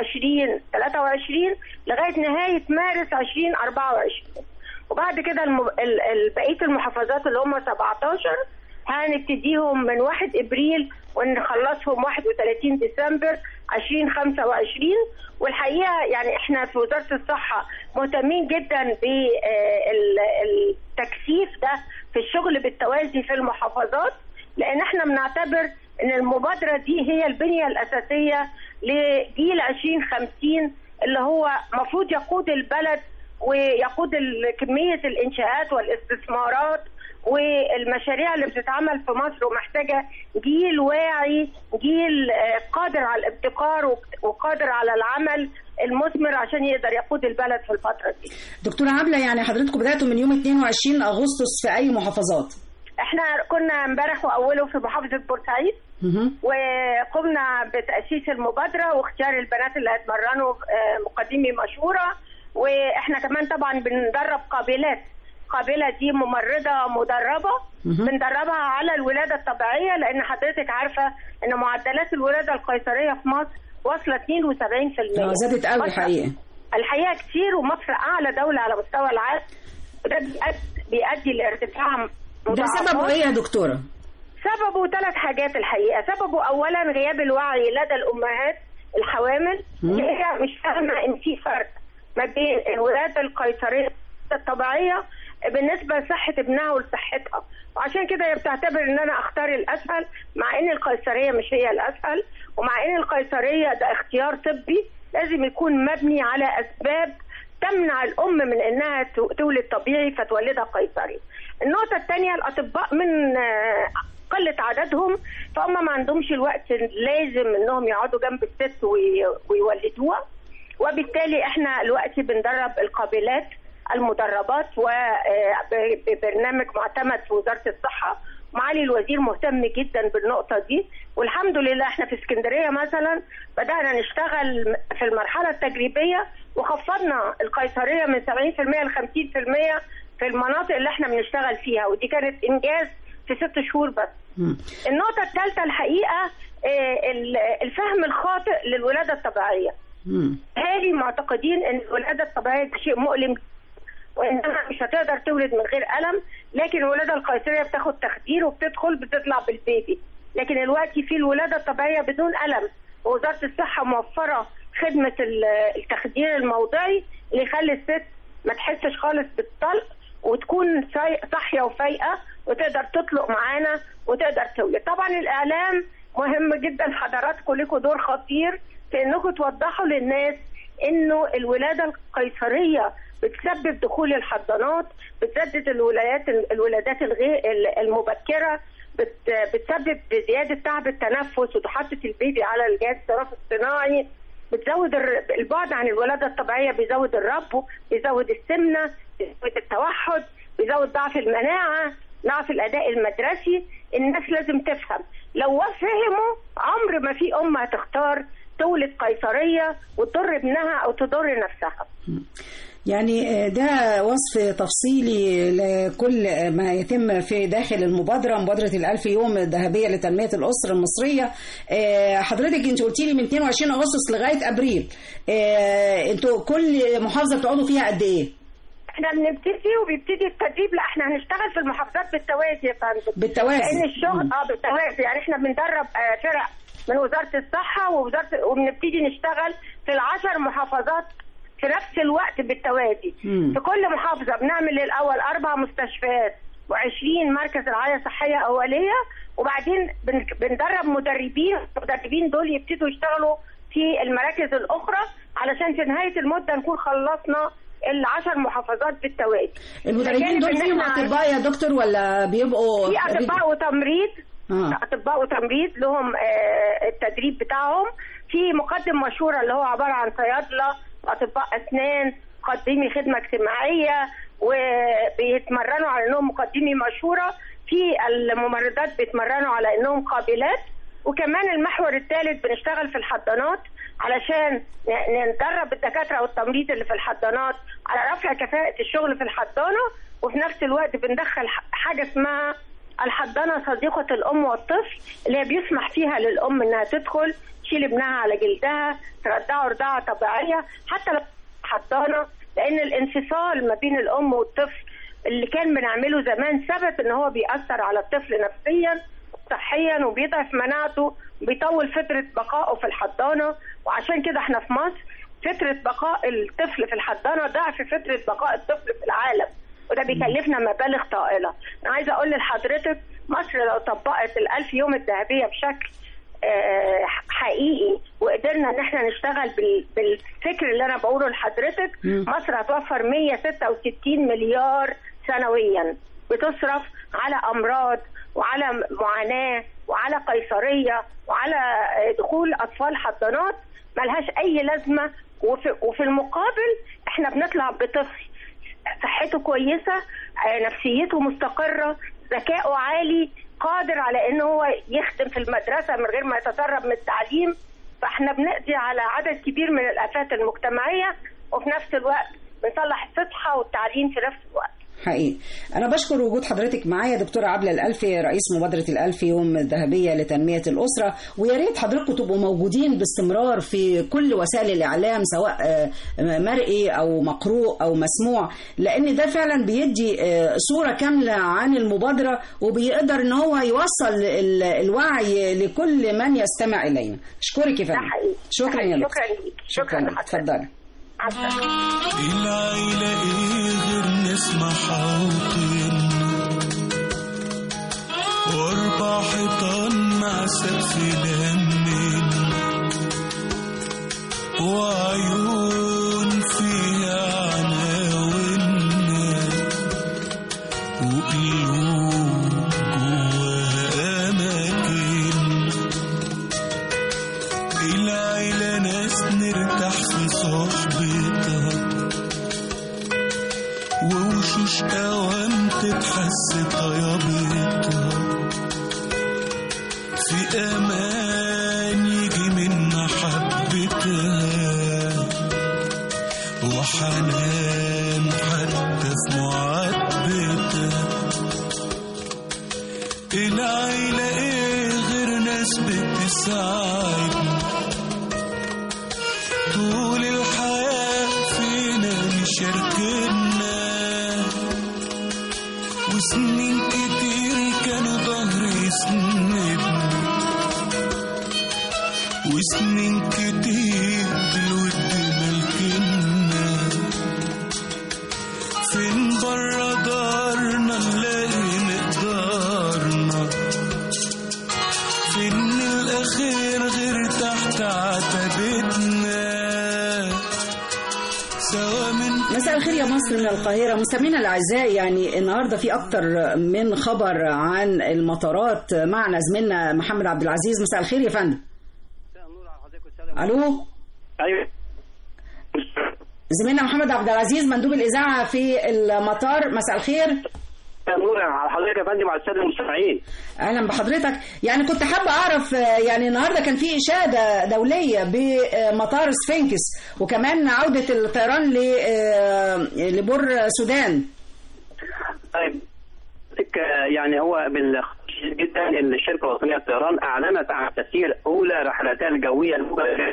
2023 لغاية نهاية مارس 2024 وبعد كده الم... ال... ال... بقية المحافظات اللي هم 17 هنبتديهم من 1 ابريل ونخلصهم 31 ديسمبر 2025 والحقيقه يعني احنا في وزاره الصحه مهتمين جدا بالتكثيف ده في الشغل بالتوازي في المحافظات لان احنا بنعتبر ان المبادره دي هي البنيه الاساسيه لجيل 2050 اللي هو المفروض يقود البلد ويقود ال- كميه الانشاءات والاستثمارات والمشاريع اللي بتتعمل في مصر ومحتاجه جيل واعي جيل آه، قادر على الابتكار وق- وقادر على العمل المثمر عشان يقدر يقود البلد في الفتره دي. دكتوره عبله يعني حضرتكم بداتوا من يوم 22 اغسطس في اي محافظات احنا كنا امبارح واوله في محافظه بورسعيد وقمنا بتاسيس المبادره واختيار البنات اللي هيتمرنوا آه، مقدمي مشوره واحنا كمان طبعا بندرب قابلات قابله دي ممرضه مدربه بندربها على الولاده الطبيعيه لان حضرتك عارفه ان معدلات الولاده القيصريه في مصر واصله 72% اه زادت قوي مصر- الحقيقه الحقيقه كتير ومصر اعلى دوله على مستوى العالم وده بيؤدي, بيؤدي لارتفاع ده سببه ايه يا دكتوره؟ سببه ثلاث حاجات الحقيقه سببه اولا غياب الوعي لدى الامهات الحوامل مم. اللي هي مش فاهمه ان في فرق ما بين الولاده القيصريه الطبيعيه بالنسبه لصحه ابنها ولصحتها وعشان كده هي بتعتبر ان انا اختار الاسهل مع ان القيصريه مش هي الاسهل ومع ان القيصريه ده اختيار طبي لازم يكون مبني على اسباب تمنع الام من انها تو- تولد طبيعي فتولدها قيصري. النقطه الثانيه الاطباء من آه، قله عددهم فهم ما عندهمش الوقت لازم انهم يقعدوا جنب الست وي- ويولدوها وبالتالي احنا دلوقتي بندرب القابلات المدربات وببرنامج معتمد في وزاره الصحه معالي الوزير مهتم جدا بالنقطه دي والحمد لله احنا في اسكندريه مثلا بدانا نشتغل في المرحله التجريبيه وخفضنا القيصريه من 70% ل 50% في المناطق اللي احنا بنشتغل فيها ودي كانت انجاز في ست شهور بس النقطه الثالثه الحقيقه آه، ال- الفهم الخاطئ للولاده الطبيعيه اهالي معتقدين ان الولاده الطبيعيه ده شيء مؤلم وانها مش هتقدر تولد من غير الم لكن الولاده القيصريه بتاخد تخدير وبتدخل بتطلع بالبيبي لكن دلوقتي في الولاده الطبيعيه بدون الم ووزاره الصحه موفره خدمه ال- التخدير الموضعي اللي يخلي الست ما تحسش خالص بالطلق وتكون صاي- صاحيه وفايقه وتقدر تطلق معانا وتقدر تولد طبعا الاعلام مهم جدا حضراتكم لكم دور خطير في انكم توضحوا للناس انه الولاده القيصريه بتسبب دخول الحضانات بتسدد الولايات الولادات الغير المبكره بت- بتسبب زياده تعب التنفس وتحطة البيبي على الجهاز التنفس الصناعي بتزود الر- البعد عن الولاده الطبيعيه بيزود الربو بيزود السمنه بيزود التوحد بيزود ضعف المناعه ضعف الاداء المدرسي الناس لازم تفهم لو فهموا عمر ما في ام هتختار تولد قيصريه وتضر ابنها او تضر نفسها يعني ده وصف تفصيلي لكل ما يتم في داخل المبادرة مبادرة الألف يوم الذهبية لتنمية الأسرة المصرية آه، حضرتك انت قلتي لي من 22 أغسطس لغاية أبريل آه، انتوا كل محافظة بتقعدوا فيها قد إيه؟ احنا بنبتدي وبيبتدي التدريب لا احنا هنشتغل في المحافظات بالتوازي يا فندم بالتوازي. لان الشغل اه بالتوازي يعني احنا بندرب آه، فرق من وزاره الصحه ووزاره وبنبتدي نشتغل في العشر محافظات في نفس الوقت بالتوازي مم. في كل محافظه بنعمل الاول اربع مستشفيات و20 مركز رعايه صحيه اوليه وبعدين بن- بندرب مدربين المدربين دول يبتدوا يشتغلوا في المراكز الاخرى علشان في نهايه المده نكون خلصنا العشر محافظات بالتوازي المدربين دول بجانب إن فيهم إحنا أطباء يا دكتور ولا بيبقوا في اطباء وتمريض آه. اطباء وتمريض لهم آه، التدريب بتاعهم في مقدم مشوره اللي هو عباره عن صيادله واطباء اسنان مقدمي خدمه اجتماعيه وبيتمرنوا على انهم مقدمي مشوره في الممرضات بيتمرنوا على انهم قابلات وكمان المحور الثالث بنشتغل في الحضانات علشان ن- ندرب الدكاتره والتمريض اللي في الحضانات على رفع كفاءه الشغل في الحضانه وفي نفس الوقت بندخل ح- حاجه اسمها الحضانه صديقه الام والطفل اللي هي بيسمح فيها للام انها تدخل تشيل ابنها على جلدها ترضعه رضاعه طبيعيه حتى لو حضانه لان الانفصال ما بين الام والطفل اللي كان بنعمله زمان ثبت ان هو بيأثر على الطفل نفسيا صحيا وبيضعف مناعته بيطول فترة بقائه في الحضانة وعشان كده احنا في مصر فترة بقاء الطفل في الحضانة ضعف فترة بقاء الطفل في العالم وده بيكلفنا مبالغ طائلة أنا عايزة أقول لحضرتك مصر لو طبقت الألف يوم الذهبية بشكل آه، حقيقي وقدرنا ان احنا نشتغل بال- بالفكر اللي انا بقوله لحضرتك مم. مصر هتوفر 166 مليار سنويا بتصرف على امراض وعلى معاناه وعلى قيصريه وعلى آه، دخول اطفال حضانات ملهاش اي لازمه وفي, وفي المقابل احنا بنطلع بطفل صحته كويسه آه، نفسيته مستقره ذكائه عالي قادر على ان هو يخدم في المدرسه من غير ما يتسرب من التعليم فاحنا بنقضي على عدد كبير من الافات المجتمعيه وفي نفس الوقت بنصلح الصحه والتعليم في نفس الوقت حقيقي أنا بشكر وجود حضرتك معايا دكتورة عبلة الألفي رئيس مبادرة الألف يوم الذهبية لتنمية الأسرة ويا ريت حضراتكم تبقوا موجودين باستمرار في كل وسائل الإعلام سواء آه، مرئي أو مقروء أو مسموع لأن ده فعلا بيدي آه، صورة كاملة عن المبادرة وبيقدر إن هو يوصل ال- الوعي لكل من يستمع إلينا أشكرك يا فندم شكرا يا دكتور. شكرا ليك شكرا لك اتفضلي العيلة ايه غير نسمة حوطين واربع حيطان مع سقف لمين وعيون فيها عناوين وقلوب جواها أماكن العيلة ناس نرتاح في صحبتها ووشوش أوام تتحس طيابتها في أمان يجي من محبتها وحنان حتى في معاتبتها العيلة ايه غير ناس بتساعدنا طول الحياة فينا مشاركنا وسنين كتير كانوا ظهري يسندنا وسنين كتير بالود ملكنا فين برا دارنا نلاقي مقدارنا فين الأخير غير تحت عتبتنا سوا من مساء الخير يا مصر من القاهرة مستمعينا الأعزاء يعني النهاردة في أكتر من خبر عن المطارات معنا زميلنا محمد عبد العزيز مساء الخير يا فندم ألو ايوه زميلنا محمد عبد العزيز مندوب الإذاعة في المطار مساء الخير نور على حضرتك يا فندم وعلى الساده المستمعين اهلا بحضرتك يعني كنت حابه اعرف آه، يعني النهارده كان في اشاده دوليه بمطار سفنكس وكمان عوده الطيران ل آه، لبر سودان طيب تك- يعني هو بالخصوص جدا ان الشركه الوطنيه للطيران اعلنت عن تسيير اولى رحلاتها الجويه المباشره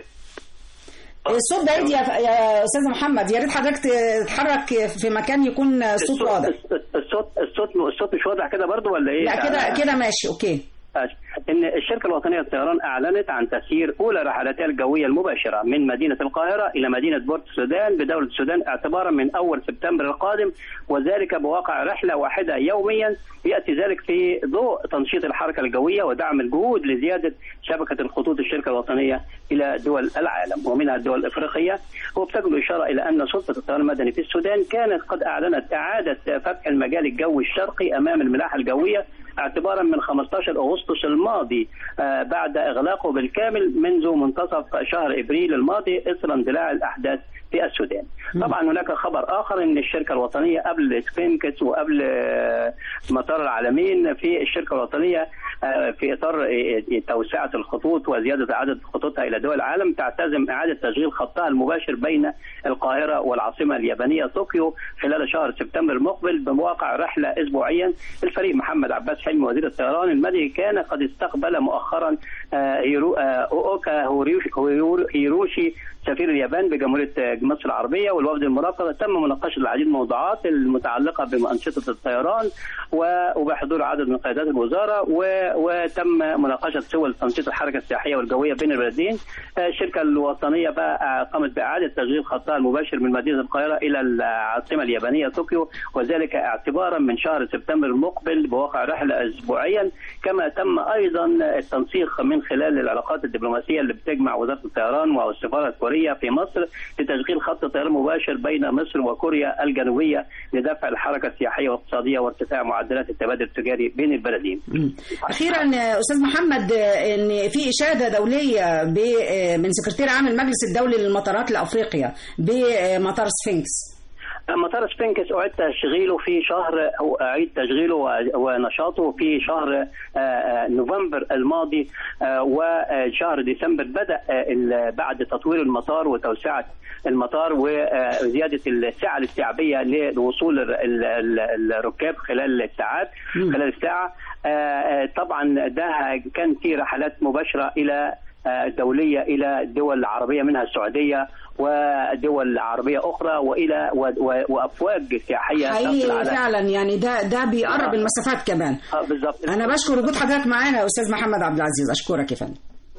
الصوت بعيد يا يا استاذ محمد يا ريت حضرتك تتحرك في مكان يكون الصوت واضح الصوت الصوت الصوت مش واضح كده برضو ولا ايه؟ لا كده كده ماشي اوكي ماشي. ان الشركه الوطنيه للطيران اعلنت عن تسيير اولى رحلاتها الجويه المباشره من مدينه القاهره الى مدينه بورت السودان بدوله السودان اعتبارا من اول سبتمبر القادم وذلك بواقع رحله واحده يوميا ياتي ذلك في ضوء تنشيط الحركه الجويه ودعم الجهود لزياده شبكه الخطوط الشركه الوطنيه الى دول العالم ومنها الدول الافريقيه وبتجد اشاره الى ان سلطه الطيران المدني في السودان كانت قد اعلنت اعاده فتح المجال الجوي الشرقي امام الملاحه الجويه اعتبارا من 15 اغسطس الماضي آه، بعد اغلاقه بالكامل منذ منتصف شهر ابريل الماضي اثر اندلاع الاحداث في السودان. طبعا هناك خبر اخر ان الشركه الوطنيه قبل سفينكس وقبل آه، مطار العالمين في الشركه الوطنيه آه، في اطار آه، توسعه الخطوط وزياده عدد خطوطها الى دول العالم تعتزم اعاده تشغيل خطها المباشر بين القاهره والعاصمه اليابانيه طوكيو خلال شهر سبتمبر المقبل بمواقع رحله اسبوعيا الفريق محمد عباس حلمي وزير الطيران المدني كان قد استقبل مؤخرا آه، هيرو آه، اوكا هوريوش- هوريور- هيروشي سفير اليابان بجمهوريه آه، مصر العربيه والوفد المرافق تم مناقشه العديد من الموضوعات المتعلقه بانشطه الطيران و- وبحضور عدد من قيادات الوزاره و- وتم مناقشه سبل تنشيط الحركه السياحيه والجويه بين البلدين آه، الشركه الوطنيه بقى آه، قامت باعاده تشغيل خطها المباشر من مدينه القاهره الى العاصمه اليابانيه طوكيو وذلك اعتبارا من شهر سبتمبر المقبل بواقع رحله اسبوعيا كما تم ايضا التنسيق من خلال العلاقات الدبلوماسيه اللي بتجمع وزاره الطيران والسفاره الكوريه في مصر لتشغيل خط طيران مباشر بين مصر وكوريا الجنوبيه لدفع الحركه السياحيه والاقتصاديه وارتفاع معدلات التبادل التجاري بين البلدين. اخيرا آه، استاذ محمد آه، ان في اشاده دوليه ب- آه، من سكرتير عام المجلس الدولي للمطارات لافريقيا بمطار سفنكس مطار سفنكس أعيد تشغيله في شهر أو أعيد تشغيله و- ونشاطه في شهر آه، آه، نوفمبر الماضي آه، وشهر ديسمبر بدأ آه، ال- بعد تطوير المطار وتوسعة المطار وزيادة السعة الاستيعابية لوصول ال- ال- ال- الركاب خلال الساعات خلال الساعة آه، آه، طبعا ده كان في رحلات مباشرة إلى آه، دولية إلى دول عربية منها السعودية ودول عربية أخرى وإلى و- و- وأفواج سياحية تصل حقيقي على فعلا يعني ده ده بيقرب آه. المسافات كمان آه، بالظبط انا بشكر وجود حضرتك معانا يا استاذ محمد عبد العزيز اشكرك يا فندم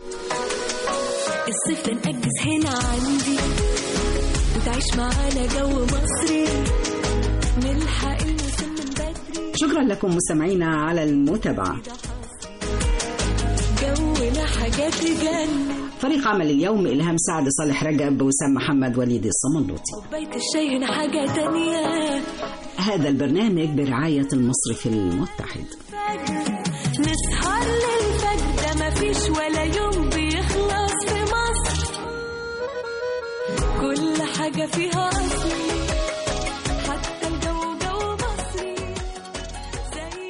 الصيف نأجز هنا عندي وتعيش معانا جو مصري نلحق الموسم من بدري شكرا لكم مستمعينا على المتابعه جونا حاجات تجنن فريق عمل اليوم الهام سعد صالح رجب وسام محمد وليد الصمندوطي كوباية الشاي هنا حاجة تانية هذا البرنامج برعايه المصرف المتحد نسهر للفجر ده مفيش ولا يوم بيخلص في مصر كل حاجة فيها أصل